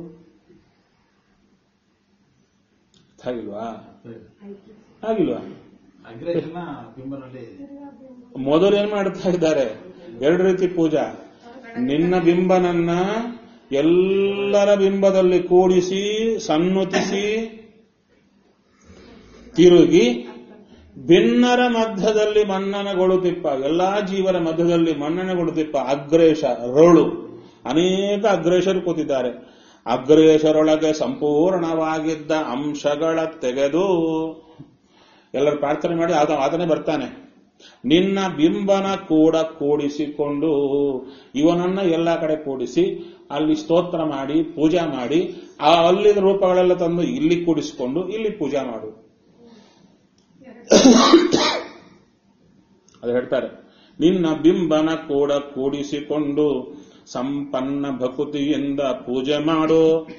ಅರ್ಥ ಆಗಿಲ್ವಾ ಆಗಿಲ್ವಾ ಅಗ್ರೇಶನ ಬಿಂಬನಲ್ಲಿ ಮೊದಲು ಏನ್ ಮಾಡ್ತಾ ಇದ್ದಾರೆ ಎರಡು ರೀತಿ ಪೂಜಾ ನಿನ್ನ ಬಿಂಬನನ್ನ ಎಲ್ಲರ ಬಿಂಬದಲ್ಲಿ ಕೂಡಿಸಿ ಸನ್ನುತಿಸಿ ತಿರುಗಿ ಭಿನ್ನರ ಮಧ್ಯದಲ್ಲಿ ಮನ್ನನಗೊಳುತ್ತಿಪ್ಪ ಎಲ್ಲಾ ಜೀವರ ಮಧ್ಯದಲ್ಲಿ ಮನ್ನನಗೊಳುತ್ತಿಪ್ಪ ಅಗ್ರೇಶ ರೋಳು ಅನೇಕ ಅಗ್ರೇಶರು ಕೂತಿದ್ದಾರೆ ಅಗ್ರೇಶರೊಳಗೆ ಸಂಪೂರ್ಣವಾಗಿದ್ದ ಅಂಶಗಳ ತೆಗೆದು ಎಲ್ಲರೂ ಪ್ರಾರ್ಥನೆ ಮಾಡಿ ಆತ ಆತನೇ ಬರ್ತಾನೆ ನಿನ್ನ ಬಿಂಬನ ಕೂಡ ಕೂಡಿಸಿಕೊಂಡು ಇವನನ್ನ ಎಲ್ಲ ಕಡೆ ಕೂಡಿಸಿ ಅಲ್ಲಿ ಸ್ತೋತ್ರ ಮಾಡಿ ಪೂಜಾ ಮಾಡಿ ಆ ಅಲ್ಲಿನ ರೂಪಗಳೆಲ್ಲ ತಂದು ಇಲ್ಲಿ ಕೂಡಿಸಿಕೊಂಡು ಇಲ್ಲಿ ಪೂಜಾ ಮಾಡು ಅದು ಹೇಳ್ತಾರೆ ನಿನ್ನ ಬಿಂಬನ ಕೂಡ ಕೂಡಿಸಿಕೊಂಡು ಸಂಪನ್ನ ಭಕುತಿಯಿಂದ ಪೂಜೆ ಮಾಡು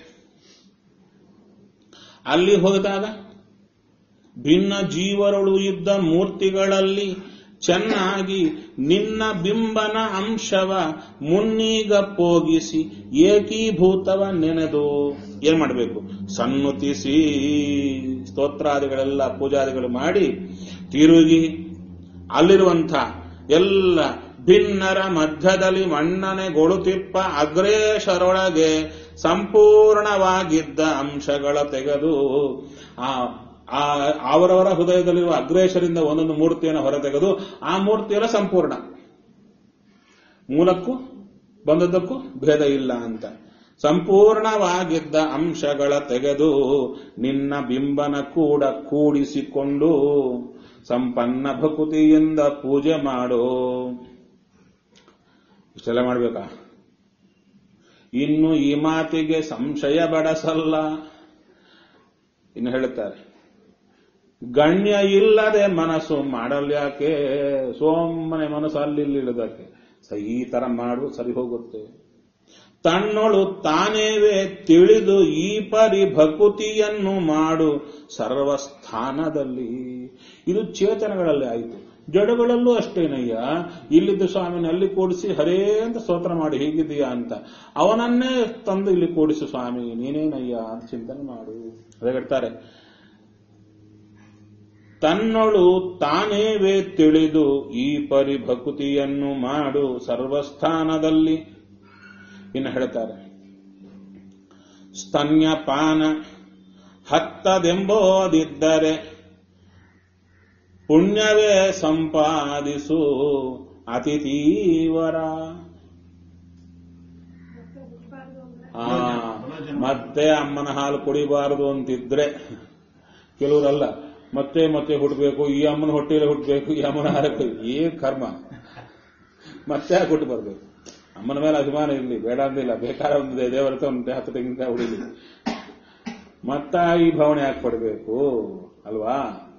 ಅಲ್ಲಿ ಹೋದಾಗ ಭಿನ್ನ ಜೀವರುಳು ಇದ್ದ ಮೂರ್ತಿಗಳಲ್ಲಿ ಚೆನ್ನಾಗಿ ನಿನ್ನ ಬಿಂಬನ ಅಂಶವ ಮುನ್ನೀಗ ಪೋಗಿಸಿ ಏಕೀಭೂತವ ನೆನೆದು ಏನ್ ಮಾಡಬೇಕು ಸನ್ನುತಿಸಿ ಸ್ತೋತ್ರಾದಿಗಳೆಲ್ಲ ಪೂಜಾದಿಗಳು ಮಾಡಿ ತಿರುಗಿ ಅಲ್ಲಿರುವಂಥ ಎಲ್ಲ ಭಿನ್ನರ ಮಧ್ಯದಲ್ಲಿ ಮಣ್ಣನೆಗೊಳುತಿಪ್ಪ ಅಗ್ರೇಶರೊಳಗೆ ಸಂಪೂರ್ಣವಾಗಿದ್ದ ಅಂಶಗಳ ತೆಗೆದು ಆ ಆ ಅವರವರ ಹೃದಯದಲ್ಲಿರುವ ಅಗ್ರೇಶರಿಂದ ಒಂದೊಂದು ಮೂರ್ತಿಯನ್ನು ಹೊರತೆಗೆದು ಆ ಮೂರ್ತಿಯೆಲ್ಲ ಸಂಪೂರ್ಣ ಮೂಲಕ್ಕೂ ಬಂದದ್ದಕ್ಕೂ ಭೇದ ಇಲ್ಲ ಅಂತ ಸಂಪೂರ್ಣವಾಗಿದ್ದ ಅಂಶಗಳ ತೆಗೆದು ನಿನ್ನ ಬಿಂಬನ ಕೂಡ ಕೂಡಿಸಿಕೊಂಡು ಸಂಪನ್ನ ಭಕುತಿಯಿಂದ ಪೂಜೆ ಮಾಡು ಇಷ್ಟೆಲ್ಲ ಮಾಡ್ಬೇಕಾ ಇನ್ನು ಈ ಮಾತಿಗೆ ಸಂಶಯ ಬಡಸಲ್ಲ ಇನ್ನು ಹೇಳುತ್ತಾರೆ ಗಣ್ಯ ಇಲ್ಲದೆ ಮನಸ್ಸು ಮಾಡಲ್ಯಾಕೆ ಸೋಮನೆ ಮನಸ್ಸು ಅಲ್ಲಿ ಇಲ್ಲಿ ಇಳಿದಕ್ಕೆ ಸ ಈ ತರ ಮಾಡು ಸರಿ ಹೋಗುತ್ತೆ ತನ್ನೊಳು ತಾನೇವೇ ತಿಳಿದು ಈ ಪರಿ ಭಕುತಿಯನ್ನು ಮಾಡು ಸರ್ವಸ್ಥಾನದಲ್ಲಿ ಇದು ಚೇತನಗಳಲ್ಲಿ ಆಯಿತು ಜಡಗಳಲ್ಲೂ ಅಷ್ಟೇನಯ್ಯ ಇಲ್ಲಿದ್ದು ಸ್ವಾಮಿನ ಅಲ್ಲಿ ಕೂಡಿಸಿ ಹರೇ ಅಂತ ಸ್ತೋತ್ರ ಮಾಡಿ ಹೀಗಿದೆಯಾ ಅಂತ ಅವನನ್ನೇ ತಂದು ಇಲ್ಲಿ ಕೂಡಿಸು ಸ್ವಾಮಿ ನೀನೇನಯ್ಯ ಅಂತ ಚಿಂತನೆ ಮಾಡು ಅದೇ ಹೇಳ್ತಾರೆ ತನ್ನೊಳು ತಾನೇವೇ ತಿಳಿದು ಈ ಪರಿ ಭಕುತಿಯನ್ನು ಮಾಡು ಸರ್ವಸ್ಥಾನದಲ್ಲಿ ಇನ್ನು ಹೇಳ್ತಾರೆ ಸ್ತನ್ಯಪಾನ ಹತ್ತದೆಂಬೋದಿದ್ದರೆ ಪುಣ್ಯವೇ ಸಂಪಾದಿಸು ಅತಿ ತೀವರ ಮತ್ತೆ ಹುಟ್ಟಬಾರ್ದು ಅಂದ್ರೆ ಆ, ಮತ್ತೆ ಅಮ್ಮನ ಹಾಲು ಕುಡಿಬಾರದು ಅಂತಿದ್ರೆ ಕೆಲವರಲ್ಲ ಮತ್ತೆ ಮತ್ತೆ ಹುಟ್ಟಬೇಕು ಈ ಅಮ್ಮನ ಹೊಟ್ಟೆಯಲ್ಲಿ ಹುಟ್ಟಬೇಕು ಈ ಅಮ್ಮನ ಹಾಲು ಏನ್ ಕರ್ಮ ಮತ್ತೆ ಯಾಕೆ ಹುಟ್ಟು ಬರ್ಬೇಕು ಅಮ್ಮನ ಮೇಲೆ ಅಭಿಮಾನ ಇರಲಿ ಬೇಡ ಅಂದಿಲ್ಲ ಬೇಕಾದ ಒಂದು ದೇವರ ಒಂದು ಹತ್ತು ತೆಂಗಿನಕಾಯಿ ಹೊಡಿಲಿ ಮತ್ತ ಈ ಭಾವನೆ ಯಾಕೆ ಪಡಬೇಕು ಅಲ್ವಾ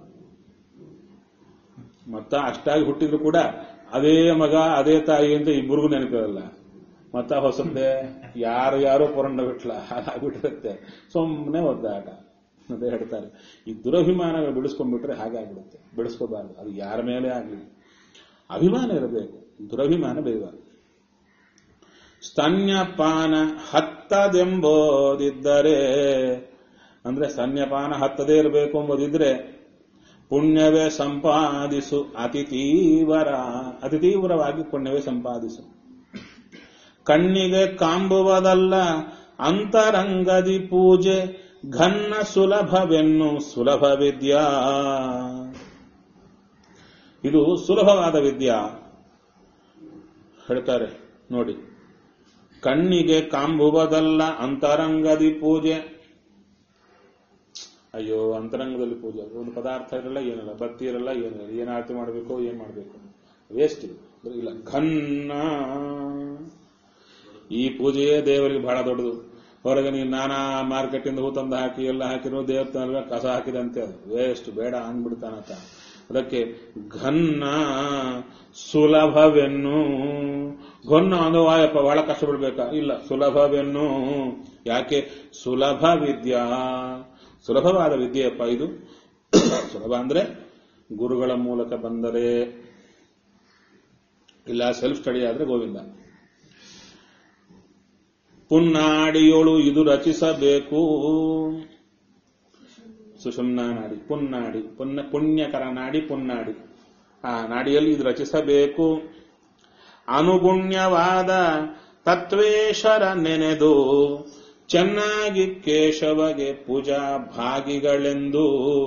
ಮತ್ತ ಅಷ್ಟಾಗಿ ಹುಟ್ಟಿದ್ರು ಕೂಡ ಅದೇ ಮಗ ಅದೇ ತಾಯಿ ಅಂತ ಇಬ್ಬರಿಗೂ ನೆನಪಿರಲ್ಲ ಮತ್ತ ಹೊಸದ್ದೆ ಯಾರು ಯಾರೋ ಪುರಂಡ ಬಿಟ್ಲ ಹಾಗಾಗ್ಬಿಟ್ಟಿರುತ್ತೆ ಸುಮ್ಮನೆ ಒದ್ದಾಟ ಅಂತ ಹೇಳ್ತಾರೆ ಈ ದುರಭಿಮಾನಗಳು ಬಿಡಿಸ್ಕೊಂಡ್ಬಿಟ್ರೆ ಹಾಗಾಗ್ಬಿಡುತ್ತೆ ಬಿಡಿಸ್ಕೋಬಾರ್ದು ಅದು ಯಾರ ಮೇಲೆ ಆಗ್ಲಿ ಅಭಿಮಾನ ಇರಬೇಕು ದುರಭಿಮಾನ ಬೇಡಬಾರ್ದು ಸ್ತನ್ಯಪಾನ ಹತ್ತದೆಂಬೋದಿದ್ದರೆ ಅಂದ್ರೆ ಸ್ತನ್ಯಪಾನ ಹತ್ತದೇ ಇರಬೇಕು ಎಂಬುದಿದ್ರೆ ಪುಣ್ಯವೇ ಸಂಪಾದಿಸು ಅತಿ ತೀವ್ರ ಅತಿ ತೀವ್ರವಾಗಿ ಪುಣ್ಯವೇ ಸಂಪಾದಿಸು ಕಣ್ಣಿಗೆ ಕಾಂಬುವುದಲ್ಲ ಅಂತರಂಗದಿ ಪೂಜೆ ಘನ್ನ ಸುಲಭವೆನ್ನು ಸುಲಭ ವಿದ್ಯಾ ಇದು ಸುಲಭವಾದ ವಿದ್ಯಾ ಹೇಳ್ತಾರೆ ನೋಡಿ ಕಣ್ಣಿಗೆ ಕಾಂಬುವುದಲ್ಲ ಅಂತರಂಗದಿ ಪೂಜೆ ಅಯ್ಯೋ ಅಂತರಂಗದಲ್ಲಿ ಪೂಜೆ ಒಂದು ಪದಾರ್ಥ ಇರಲ್ಲ ಏನಿಲ್ಲ ಬತ್ತಿ ಇರಲ್ಲ ಏನಿಲ್ಲ ಏನ್ ಆರತಿ ಮಾಡಬೇಕು ಏನ್ ಮಾಡಬೇಕು ವೇಸ್ಟ್ ಇದು ಇಲ್ಲ ಘನ್ನ ಈ ಪೂಜೆಯೇ ದೇವರಿಗೆ ಬಹಳ ದೊಡ್ಡದು ಹೊರಗೆ ನೀವು ನಾನಾ ಮಾರ್ಕೆಟಿಂದ ಹೂ ತಂದು ಹಾಕಿ ಎಲ್ಲ ಹಾಕಿರೋ ದೇವರ ಕಸ ಹಾಕಿದಂತೆ ಅದು ವೇಸ್ಟ್ ಬೇಡ ಅಂದ್ಬಿಡ್ತಾನಂತ ಅದಕ್ಕೆ ಘನ್ನ ಸುಲಭವೆನ್ನು ಘನ್ನ ಒಂದು ವಾಯಪ್ಪ ಬಹಳ ಕಷ್ಟ ಬಿಡ್ಬೇಕಾ ಇಲ್ಲ ಸುಲಭವೆನ್ನು ಯಾಕೆ ಸುಲಭ ವಿದ್ಯಾ ಸುಲಭವಾದ ವಿದ್ಯೆಯಪ್ಪ ಇದು ಸುಲಭ ಅಂದ್ರೆ ಗುರುಗಳ ಮೂಲಕ ಬಂದರೆ ಇಲ್ಲ ಸೆಲ್ಫ್ ಸ್ಟಡಿ ಆದ್ರೆ ಗೋವಿಂದ ಪುನ್ನಾಡಿಯೋಳು ಇದು ರಚಿಸಬೇಕು ಸುಷುಮ್ನ ನಾಡಿ ಪುನ್ನಾಡಿ ಪುಣ್ಯ ಪುಣ್ಯಕರ ನಾಡಿ ಪುನ್ನಾಡಿ ಆ ನಾಡಿಯಲ್ಲಿ ಇದು ರಚಿಸಬೇಕು ಅನುಗುಣ್ಯವಾದ ತತ್ವೇಶರ ನೆನೆದು ಚೆನ್ನಾಗಿ ಕೇಶವಗೆ ಪೂಜಾ ಭಾಗಿಗಳೆಂದು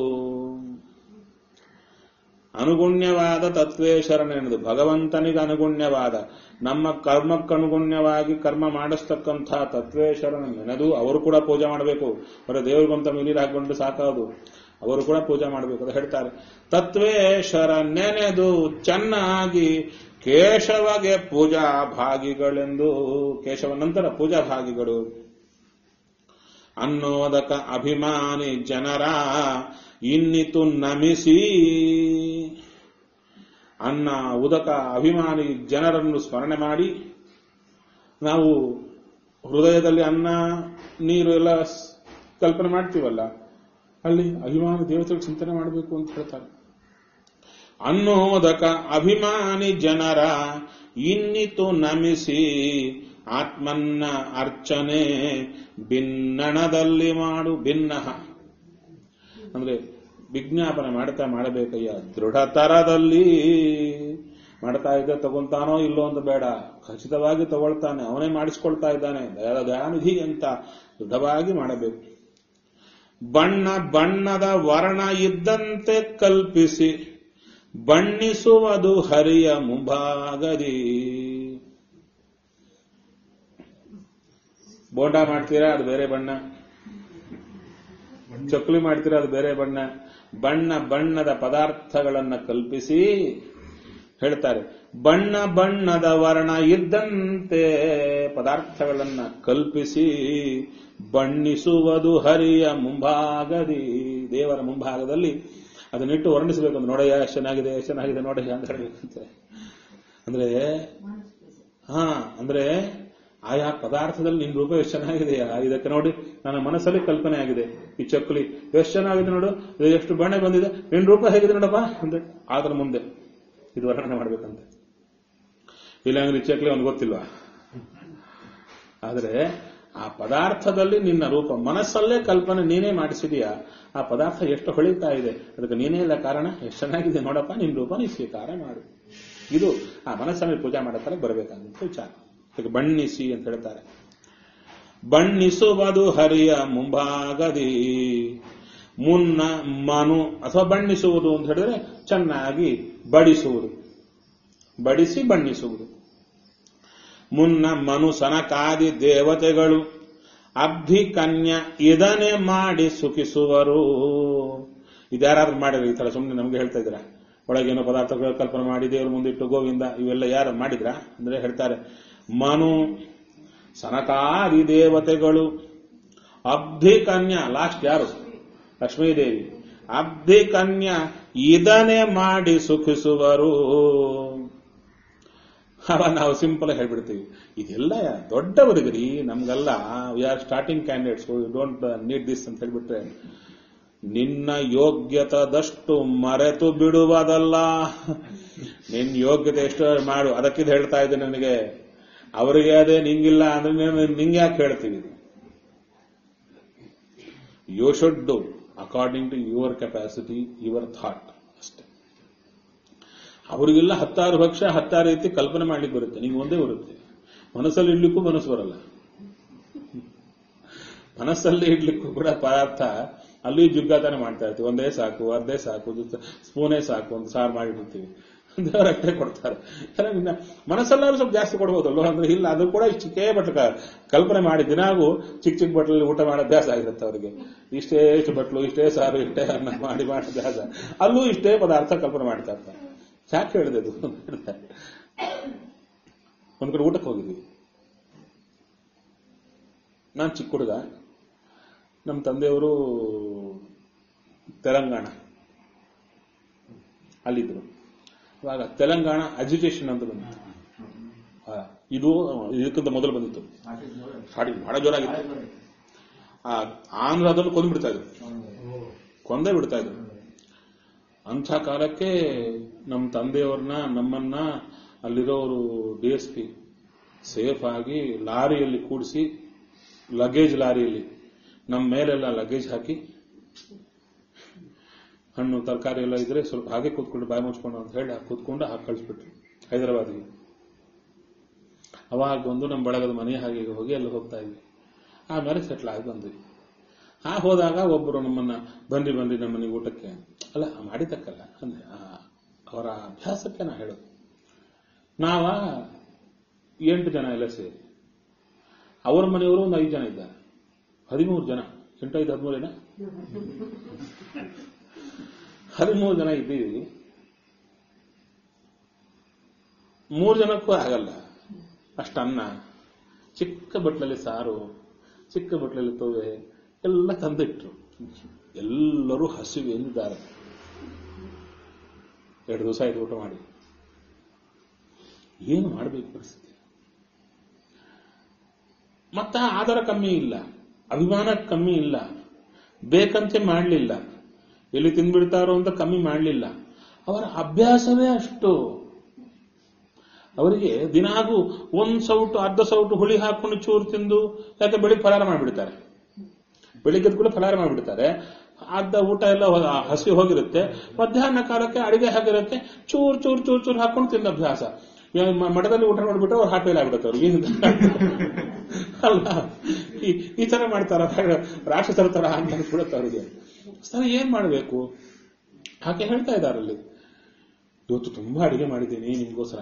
ಅನುಗುಣ್ಯವಾದ ತತ್ವೇಶ್ವರನೆಂದು ಭಗವಂತನಿಗೆ ಅನುಗುಣ್ಯವಾದ ನಮ್ಮ ಕರ್ಮಕ್ಕನುಗುಣ್ಯವಾಗಿ ಕರ್ಮ ಮಾಡಿಸ್ತಕ್ಕಂಥ ತತ್ವೇಶ್ವರನ ನೆನೆದು ಅವರು ಕೂಡ ಪೂಜೆ ಮಾಡಬೇಕು ಅವರ ದೇವರಿಗೊಂತ ನೀರು ಹಾಕೊಂಡು ಸಾಕಾದು ಅವರು ಕೂಡ ಪೂಜೆ ಮಾಡಬೇಕು ಅಂತ ಹೇಳ್ತಾರೆ ತತ್ವೇಶ್ವರ ನೆನೆದು ಚೆನ್ನಾಗಿ ಕೇಶವಗೆ ಪೂಜಾ ಭಾಗಿಗಳೆಂದು ಕೇಶವ ನಂತರ ಪೂಜಾ ಭಾಗಿಗಳು ಅನ್ನೋದಕ ಅಭಿಮಾನಿ ಜನರ ಇನ್ನಿತು ನಮಿಸಿ ಅನ್ನ ಉದಕ ಅಭಿಮಾನಿ ಜನರನ್ನು ಸ್ಮರಣೆ ಮಾಡಿ ನಾವು ಹೃದಯದಲ್ಲಿ ಅನ್ನ ನೀರು ಎಲ್ಲ ಸ್- ಕಲ್ಪನೆ ಮಾಡ್ತೀವಲ್ಲ ಅಲ್ಲಿ ಅಭಿಮಾನಿ ದೇವತೆಗಳು ಚಿಂತನೆ ಮಾಡಬೇಕು ಅಂತ ಹೇಳ್ತಾರೆ ಅನ್ನೋದಕ ಅಭಿಮಾನಿ ಜನರ ಇನ್ನಿತು ನಮಿಸಿ ಆತ್ಮನ್ನ ಅರ್ಚನೆ ಭಿನ್ನಣದಲ್ಲಿ ಮಾಡು ಭಿನ್ನಹ ಅಂದ್ರೆ ವಿಜ್ಞಾಪನೆ ಮಾಡ್ತಾ ಮಾಡಬೇಕಯ್ಯ ದೃಢತರದಲ್ಲಿ ಮಾಡ್ತಾ ಇದ್ದ ತಗೊಂತಾನೋ ಇಲ್ಲೋ ಅಂತ ಬೇಡ ಖಚಿತವಾಗಿ ತಗೊಳ್ತಾನೆ ಅವನೇ ಮಾಡಿಸ್ಕೊಳ್ತಾ ಇದ್ದಾನೆ ದಯಾ- ದಯಾನಿಧಿ ಅಂತ ದೃಢವಾಗಿ ಮಾಡಬೇಕು ಬಣ್ಣ ಬಣ್ಣದ ವರ್ಣ ಇದ್ದಂತೆ ಕಲ್ಪಿಸಿ ಬಣ್ಣಿಸುವುದು ಹರಿಯ ಮುಂಭಾಗದಿ ಬೋಂಡ ಮಾಡ್ತೀರಾ ಅದು ಬೇರೆ ಬಣ್ಣ ಚಕ್ಕಲಿ ಮಾಡ್ತೀರಾ ಅದು ಬೇರೆ ಬಣ್ಣ ಬಣ್ಣ ಬಣ್ಣದ ಪದಾರ್ಥಗಳನ್ನ ಕಲ್ಪಿಸಿ ಹೇಳ್ತಾರೆ ಬಣ್ಣ ಬಣ್ಣದ ವರ್ಣ ಇದ್ದಂತೆ ಪದಾರ್ಥಗಳನ್ನ ಕಲ್ಪಿಸಿ ಬಣ್ಣಿಸುವುದು ಹರಿಯ ಮುಂಭಾಗದಿ ದೇವರ ಮುಂಭಾಗದಲ್ಲಿ ಅದನ್ನಿಟ್ಟು ವರ್ಣಿಸಬೇಕು ಅಂತ ನೋಡಯ್ಯ ಎಷ್ಟು ಚೆನ್ನಾಗಿದೆ ಎಷ್ಟು ಚೆನ್ನಾಗಿದೆ ನೋಡಯ್ಯ ಅಂತ ಹೇಳ್ಬೇಕಂತೆ ಅಂದ್ರೆ ಹಾ ಅಂದ್ರೆ ಆಯಾ ಪದಾರ್ಥದಲ್ಲಿ ನಿನ್ ರೂಪ ಎಷ್ಟು ಚೆನ್ನಾಗಿದೆಯಾ ಇದಕ್ಕೆ ನೋಡಿ ನನ್ನ ಮನಸ್ಸಲ್ಲಿ ಕಲ್ಪನೆ ಆಗಿದೆ ಈ ಚಕ್ಕಲಿ ಎಷ್ಟು ಚೆನ್ನಾಗಿದೆ ನೋಡು ಇದು ಎಷ್ಟು ಬಣ್ಣ ಬಂದಿದೆ ನಿನ್ ರೂಪ ಹೇಗಿದೆ ನೋಡಪ್ಪ ಅಂದ್ರೆ ಆದ್ರ ಮುಂದೆ ಇದು ವರ್ಣನೆ ಮಾಡ್ಬೇಕಂತೆ ಇಲ್ಲಾಂದ್ರೆ ಈ ಚಕ್ಲಿ ಅವ್ನಿಗೆ ಗೊತ್ತಿಲ್ವಾ ಆದ್ರೆ ಆ ಪದಾರ್ಥದಲ್ಲಿ ನಿನ್ನ ರೂಪ ಮನಸ್ಸಲ್ಲೇ ಕಲ್ಪನೆ ನೀನೇ ಮಾಡಿಸಿದೀಯಾ ಆ ಪದಾರ್ಥ ಎಷ್ಟು ಹೊಳಿತಾ ಇದೆ ಅದಕ್ಕೆ ನೀನೇ ಇಲ್ಲ ಕಾರಣ ಎಷ್ಟು ಚೆನ್ನಾಗಿದೆ ನೋಡಪ್ಪ ನಿನ್ ರೂಪ ನೀ ಸ್ವೀಕಾರ ಮಾಡು ಇದು ಆ ಮನಸ್ಸಲ್ಲಿ ಪೂಜೆ ಮಾಡೋ ತರ ಬರಬೇಕಾದಂತ ವಿಚಾರ ಅದಕ್ಕೆ ಬಣ್ಣಿಸಿ ಅಂತ ಹೇಳ್ತಾರೆ ಬಣ್ಣಿಸುವುದು ಹರಿಯ ಮುಂಭಾಗದಿ ಮುನ್ನ ಮನು ಅಥವಾ ಬಣ್ಣಿಸುವುದು ಅಂತ ಹೇಳಿದ್ರೆ ಚೆನ್ನಾಗಿ ಬಡಿಸುವುದು ಬಡಿಸಿ ಬಣ್ಣಿಸುವುದು ಮುನ್ನ ಮನು ಸನಕಾದಿ ದೇವತೆಗಳು ಅಬ್ಧಿ ಕನ್ಯ ಇದನ್ನೇ ಮಾಡಿ ಸುಖಿಸುವರು ಇದ್ಯಾರಾದ್ರೂ ಮಾಡಿದ್ರೆ ಈ ತರ ಸುಮ್ಮನೆ ನಮ್ಗೆ ಹೇಳ್ತಾ ಇದ್ದೀರಾ ಒಳಗೇನೋ ಪದಾರ್ಥಗಳು ಕಲ್ಪನೆ ಮಾಡಿ ದೇವ್ರ ಮುಂದಿಟ್ಟು ಗೋವಿಂದ ಇವೆಲ್ಲ ಯಾರು ಮಾಡಿದ್ರ ಅಂದ್ರೆ ಹೇಳ್ತಾರೆ ಮನು ಸನಕಾದಿ ದೇವತೆಗಳು ಅಬ್ಧಿ ಕನ್ಯಾ ಲಾಸ್ಟ್ ಯಾರು ಲಕ್ಷ್ಮೀದೇವಿ ಅಬ್ಧಿ ಕನ್ಯಾ ಇದನ್ನೇ ಮಾಡಿ ಸುಖಿಸುವರು ಅವ ನಾವು ಸಿಂಪಲ್ ಆಗಿ ಹೇಳ್ಬಿಡ್ತೀವಿ ಇದೆಲ್ಲ ದೊಡ್ಡವರಿಗ್ರಿ ನಮ್ಗೆಲ್ಲ we are starting candidates don't need this ಅಂತ ಹೇಳ್ಬಿಟ್ರೆ ನಿನ್ನ ಯೋಗ್ಯತದಷ್ಟು ಮರೆತು ಬಿಡುವುದಲ್ಲ ನಿನ್ ಯೋಗ್ಯತೆ ಎಷ್ಟು ಮಾಡು ಅದಕ್ಕಿದ್ ಹೇಳ್ತಾ ಇದ್ದೆ ನನಗೆ ಅವರಿಗೆ ಅದೇ ನಿಂಗಿಲ್ಲ ಅಂದ್ರೆ ನೀನು- ನಿಂಗೆ ಯಾಕೆ ಹೇಳ್ತೀವಿ you should do according to your capacity your thought ಅಷ್ಟೇ ಅವರಿಗೆಲ್ಲ ಹತ್ತಾರು ಪಕ್ಷ ಹತ್ತಾರು ರೀತಿ ಕಲ್ಪನೆ ಮಾಡ್ಲಿಕ್ಕೆ ಬರುತ್ತೆ ನಿಮ್ಗೆ ಒಂದೇ ಬರುತ್ತೆ ಮನಸ್ಸಲ್ಲಿ ಇಡ್ಲಿಕ್ಕೂ ಮನಸ್ಸು ಬರಲ್ಲ ಮನಸ್ಸಲ್ಲಿ ಇಡ್ಲಿಕ್ಕೂ ಕೂಡ ಪದಾರ್ಥ ಅಲ್ಲಿ ಜುಗ್ಗಾತನ ಮಾಡ್ತಾ ಇರ್ತೀವಿ ಒಂದೇ ಸಾಕು ಅರ್ಧೇ ಸಾಕು ಜೊತೆ ಸ್ಪೂನೇ ಸಾಕು ಒಂದು ಸಾರು ಮಾಡಿರ್ತೀವಿ ದೇವರಷ್ಟೇ ಕೊಡ್ತಾರೆ ಎಲ್ಲ ಇನ್ನ ಮನಸ್ಸಲ್ಲಾದ್ರೂ ಸ್ವಲ್ಪ ಜಾಸ್ತಿ ಕೊಡ್ಬೋದಲ್ವ ಅಂದ್ರೆ ಇಲ್ಲ ಅದು ಕೂಡ ಇಷ್ಟು ಚಿಕ್ಕೇ ಬಟ್ಲು ಕ- ಕಲ್ಪನೆ ಮಾಡಿ ದಿನಾಗೂ ಚಿಕ್ಕ ಚಿಕ್ಕ ಬಟ್ಲಲ್ಲಿ ಊಟ ಮಾಡೋ ಅಭ್ಯಾಸ ಆಗಿರುತ್ತೆ ಅವರಿಗೆ ಇಷ್ಟೇ ಇಷ್ಟು ಬಟ್ಲು ಇಷ್ಟೇ ಸಾರು ಇಷ್ಟೇ ಅನ್ನ ಮಾಡಿ ಮಾಡೋ ಅಭ್ಯಾಸ ಅಲ್ಲೂ ಇಷ್ಟೇ ಪದಾರ್ಥ ಕಲ್ಪನೆ ಮಾಡ್ತಾ ಇರ್ತಾರೆ ಯಾಕೆ ಹೇಳಿದೆ ಅದು ಅಂತ ಹೇಳ್ತಾರೆ. ಒಂದ್ ಕಡೆ ಊಟಕ್ಕೆ ಹೋಗಿದ್ವಿ ನಾನು ಚಿಕ್ಕ ಹುಡುಗ ನಮ್ಮ ತಂದೆಯವರು ತೆಲಂಗಾಣ ಅಲ್ಲಿದ್ರು ಇವಾಗ ತೆಲಂಗಾಣ ಅಜಿಟೇಷನ್ ಅಂತ ಬಂದಿತ್ತು ಆ, ಇದು ಇದಕ್ಕಿಂತ ಮೊದಲು ಬಂದಿತ್ತು ಸ್ಟಾರ್ಟಿಂಗ್ ಬಹಳ ಜೋರಾಗಿತ್ತು ಆ ಆಂಧ್ರದಲ್ಲೂ ಕೊಂದು ಬಿಡ್ತಾ ಇದ್ರು ಕೊಂದೇ ಬಿಡ್ತಾ ಇದ್ರು ಅಂಥ ಕಾಲಕ್ಕೆ ನಮ್ಮ ತಂದೆಯವ್ರನ್ನ ನಮ್ಮನ್ನ ಅಲ್ಲಿರೋರು ಡಿ ಎಸ್ ಪಿ ಸೇಫ್ ಆಗಿ ಲಾರಿಯಲ್ಲಿ ಕೂಡಿಸಿ ಲಗೇಜ್ ಲಾರಿಯಲ್ಲಿ ನಮ್ಮ ಮೇಲೆಲ್ಲ ಲಗೇಜ್ ಹಾಕಿ ಹಣ್ಣು ತರಕಾರಿ ಎಲ್ಲ ಇದ್ರೆ ಸ್ವಲ್ಪ ಹಾಗೆ ಕೂತ್ಕೊಂಡು ಬಾಯಿ ಮುಚ್ಕೊಂಡು ಅಂತ ಹೇಳಿ ಕೂತ್ಕೊಂಡು ಹಾಕಿ ಕಳಿಸ್ಬಿಟ್ರು ಹೈದರಾಬಾದ್ಗೆ ಅವಾಗ ಬಂದು ನಮ್ಮ ಬಳಗದ ಮನೆ ಹಾಗೆ ಹೋಗಿ ಅಲ್ಲಿ ಹೋಗ್ತಾ ಇದ್ವಿ ಆಮೇಲೆ ಸೆಟ್ಲ್ ಆಗಿ ಬಂದ್ವಿ ಆ ಹೋದಾಗ ಒಬ್ಬರು ನಮ್ಮನ್ನ ಬನ್ನಿ ಬನ್ನಿ ನಮ್ಮನೆಗೆ ಊಟಕ್ಕೆ ಅಲ್ಲ ಮಾಡಿದ್ದಕ್ಕಲ್ಲ ಅಂದ್ರೆ ಆ, ಅವರ ಅಭ್ಯಾಸಕ್ಕೆ ನಾ ಹೇಳೋದು ನಾವ ಎಂಟು ಜನ ಎಲ್ಲ ಸೇರಿ ಅವ್ರ ಮನೆಯವರು ಒಂದು ಐದು ಜನ ಇದ್ದಾರೆ ಹದಿಮೂರು ಜನ ಎಂಟು ಐದು ಹದಿಮೂರು ಜನ ಹದಿಮೂರು ಜನ ಇದ್ದೀವಿ ಮೂರು ಜನಕ್ಕೂ ಆಗಲ್ಲ ಅಷ್ಟು ಅನ್ನ ಚಿಕ್ಕ ಬಟ್ಲಲ್ಲಿ ಸಾರು ಚಿಕ್ಕ ಬಟ್ಲಲ್ಲಿ ತೋವೆ ಎಲ್ಲ ತಂದಿಟ್ರು ಎಲ್ಲರೂ ಹಸಿವು ಎಂದಿದ್ದಾರೆ ಎರಡು ದಿವಸ ಆಯ್ತು ಊಟ ಮಾಡಿ ಏನು ಮಾಡಬೇಕು ಪರಿಸ್ಥಿತಿ ಮತ್ತ ಆದರ ಕಮ್ಮಿ ಇಲ್ಲ ಅಭಿಮಾನ ಕಮ್ಮಿ ಇಲ್ಲ ಬೇಕಂತೆ ಮಾಡಲಿಲ್ಲ ಎಲ್ಲಿ ತಿಂದ್ಬಿಡ್ತಾರೋ ಅಂತ ಕಮ್ಮಿ ಮಾಡಲಿಲ್ಲ ಅವರ ಅಭ್ಯಾಸವೇ ಅಷ್ಟು ಅವರಿಗೆ ದಿನಾಗೂ ಒಂದ್ ಸೌಟು ಅರ್ಧ ಸೌಟು ಹುಳಿ ಹಾಕೊಂಡು ಚೂರು ತಿಂದು ಯಾಕೆ ಬೆಳಿಗ್ಗೆ ಫಲಾರ ಮಾಡಿಬಿಡ್ತಾರೆ ಬೆಳಿಗ್ಗೆ ಕೂಡ ಫಲಾರ ಮಾಡಿಬಿಡ್ತಾರೆ ಅರ್ಧ ಊಟ ಎಲ್ಲ ಹೊ- ಹಸಿ ಹೋಗಿರುತ್ತೆ ಮಧ್ಯಾಹ್ನ ಕಾಲಕ್ಕೆ ಅಡಿಗೆ ಹಾಕಿರುತ್ತೆ ಚೂರ್ ಚೂರ್ ಚೂರ್ ಚೂರ್ ಹಾಕೊಂಡು ತಿಂದ ಅಭ್ಯಾಸ ಇವಾಗ ಮ- ಮಠದಲ್ಲಿ ಊಟ ಮಾಡಿಬಿಟ್ರೆ ಅವ್ರು ಹಾಟ್ ಫೇಲ್ ಆಗ್ಬಿಡುತ್ತೆ ಅವ್ರಿಗೆ ಅಲ್ಲ ಈ ಈ ತರ ಮಾಡ್ತಾರ ರಾಕ್ಷಸರ ತರ ಅಂತ ಅನ್ಸ್ಬಿಡುತ್ತೆ ಅವರಿಗೆ ಸರ್ ಏನ್ ಮಾಡಬೇಕು ಹಾಗೆ ಹೇಳ್ತಾ ಇದ್ದಾರಲ್ಲಿ ಇವತ್ತು ತುಂಬಾ ಅಡಿಗೆ ಮಾಡಿದ್ದೀನಿ ನಿಮ್ಗೋಸ್ಕರ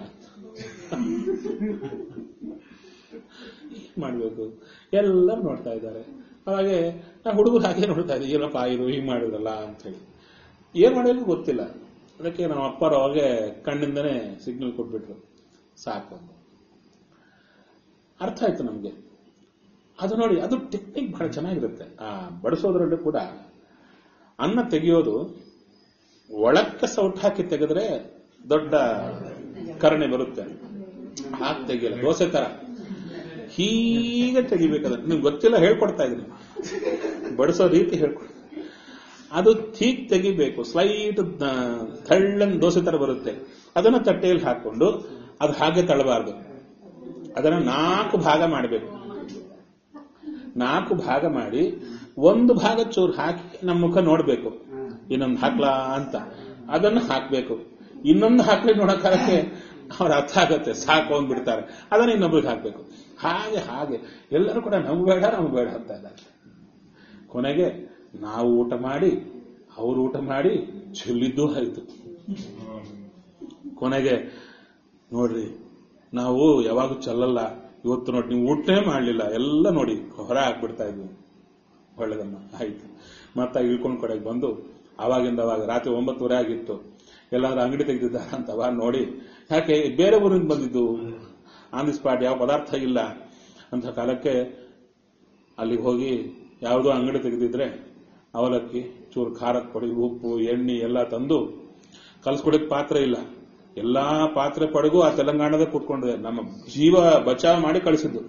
ಏನ್ ಮಾಡ್ಬೇಕು ಎಲ್ಲರೂ ನೋಡ್ತಾ ಇದ್ದಾರೆ ಹಾಗೆ ನಾ ಹುಡುಗರು ಹಾಗೆ ನೋಡ್ತಾ ಇದ್ದೀವಿ ಏನಪ್ಪ ಇದು ಹಿಂಗ್ ಮಾಡಿದ್ರಲ್ಲ ಅಂತ ಹೇಳಿ ಏನ್ ಮಾಡಬೇಕು ಗೊತ್ತಿಲ್ಲ ಅದಕ್ಕೆ ನಮ್ಮ ಅಪ್ಪರ ಅವಾಗೆ ಕಣ್ಣಿಂದನೇ ಸಿಗ್ನಲ್ ಕೊಟ್ಬಿಟ್ರು ಸಾಕು ಅಂತ. ಅರ್ಥ ಆಯ್ತು ನಮ್ಗೆ ಅದು ನೋಡಿ ಅದು ಟೆಕ್ನಿಕ್ ಬಹಳ ಚೆನ್ನಾಗಿರುತ್ತೆ ಆ ಬಡಿಸೋದ್ರಲ್ಲೂ ಕೂಡ ಅನ್ನ ತೆಗೆಯೋದು ಒಳಕ್ಕೆ ಸೌಟ್ ಹಾಕಿ ತೆಗೆದ್ರೆ ದೊಡ್ಡ ಕರಣೆ ಬರುತ್ತೆ ಹಾಕಿ ತೆಗಿಯಲ್ಲ ದೋಸೆ ತರ ಹೀಗೆ ತೆಗಿಬೇಕಾದ್ರೆ ನಿಮ್ಗೆ ಗೊತ್ತಿಲ್ಲ ಹೇಳ್ಕೊಡ್ತಾ ಇದ್ದೀನಿ ಬಡಿಸೋ ರೀತಿ ಹೇಳ್ಕೊಡ್ತಾ ಅದು ಹೀಗೆ ತೆಗಿಬೇಕು ಸ್ಲೈಟ್ ತಳ್ಳನ್ ದೋಸೆ ತರ ಬರುತ್ತೆ ಅದನ್ನ ತಟ್ಟೆಯಲ್ಲಿ ಹಾಕೊಂಡು ಅದು ಹಾಗೆ ತಳ್ಳಬಾರ್ದು ಅದನ್ನ ನಾಲ್ಕು ಭಾಗ ಮಾಡಬೇಕು ನಾಲ್ಕು ಭಾಗ ಮಾಡಿ ಒಂದು ಭಾಗ ಚೂರು ಹಾಕಿ ನಮ್ಮ ಮುಖ ನೋಡ್ಬೇಕು ಇನ್ನೊಂದು ಹಾಕ್ಲಾ ಅಂತ ಅದನ್ನು ಹಾಕ್ಬೇಕು ಇನ್ನೊಂದು ಹಾಕ್ಲಿ ನೋಡೋಕಾರಕ್ಕೆ ಅವ್ರ ಅರ್ಥ ಆಗತ್ತೆ ಸಾಕು ಅಂದ್ಬಿಡ್ತಾರೆ ಅದನ್ನ ಇನ್ನೊಬ್ರಿಗೆ ಹಾಕ್ಬೇಕು ಹಾಗೆ ಹಾಗೆ ಎಲ್ಲರೂ ಕೂಡ ನಮ್ಗೆ ಬೇಡ ನಮ್ಗೆ ಬೇಡ ಅಂತ ಇದ್ದಾರೆ ಕೊನೆಗೆ ನಾವು ಊಟ ಮಾಡಿ ಅವರು ಊಟ ಮಾಡಿ ಚೆಲ್ಲಿದ್ದು ಆಯ್ತು ಕೊನೆಗೆ ನೋಡ್ರಿ ನಾವು ಯಾವಾಗ ಚೆಲ್ಲಲ್ಲ ಇವತ್ತು ನೋಡಿ ನೀವು ಊಟನೇ ಮಾಡಲಿಲ್ಲ ಎಲ್ಲ ನೋಡಿ ಹೊರ ಹಾಕ್ಬಿಡ್ತಾ ಇದ್ವಿ ಒಳ್ಳೇದಮ್ಮ ಆಯ್ತು ಮತ್ತ ಇಳ್ಕೊಂಡ್ ಕಡೆಗೆ ಬಂದು ಅವಾಗಿಂದ ಅವಾಗ ರಾತ್ರಿ ಒಂಬತ್ತುವರೆ ಆಗಿತ್ತು ಎಲ್ಲಾದ್ರೂ ಅಂಗಡಿ ತೆಗೆದಿದ್ದಾರೆ ಅಂತ ಅವಾಗ ನೋಡಿ ಯಾಕೆ ಬೇರೆ ಊರಿಂದ ಬಂದಿದ್ದು ಆನ್ ದಿ ಸ್ಪಾಟ್ ಯಾವ ಪದಾರ್ಥ ಇಲ್ಲ ಅಂತ ಕಾಲಕ್ಕೆ ಅಲ್ಲಿಗೆ ಹೋಗಿ ಯಾವುದೋ ಅಂಗಡಿ ತೆಗೆದಿದ್ರೆ ಅವಲಕ್ಕಿ ಚೂರು ಖಾರದ ಪುಡಿ ಉಪ್ಪು ಎಣ್ಣೆ ಎಲ್ಲ ತಂದು ಕಲ್ಸ್ಕೊಡಕ್ ಪಾತ್ರೆ ಇಲ್ಲ ಎಲ್ಲಾ ಪಾತ್ರೆ ಪಡೆಗೂ ಆ ತೆಲಂಗಾಣದ ಕೂತ್ಕೊಂಡಿದೆ ನಮ್ಮ ಜೀವ ಬಚಾವ್ ಮಾಡಿ ಕಳಿಸಿದ್ದು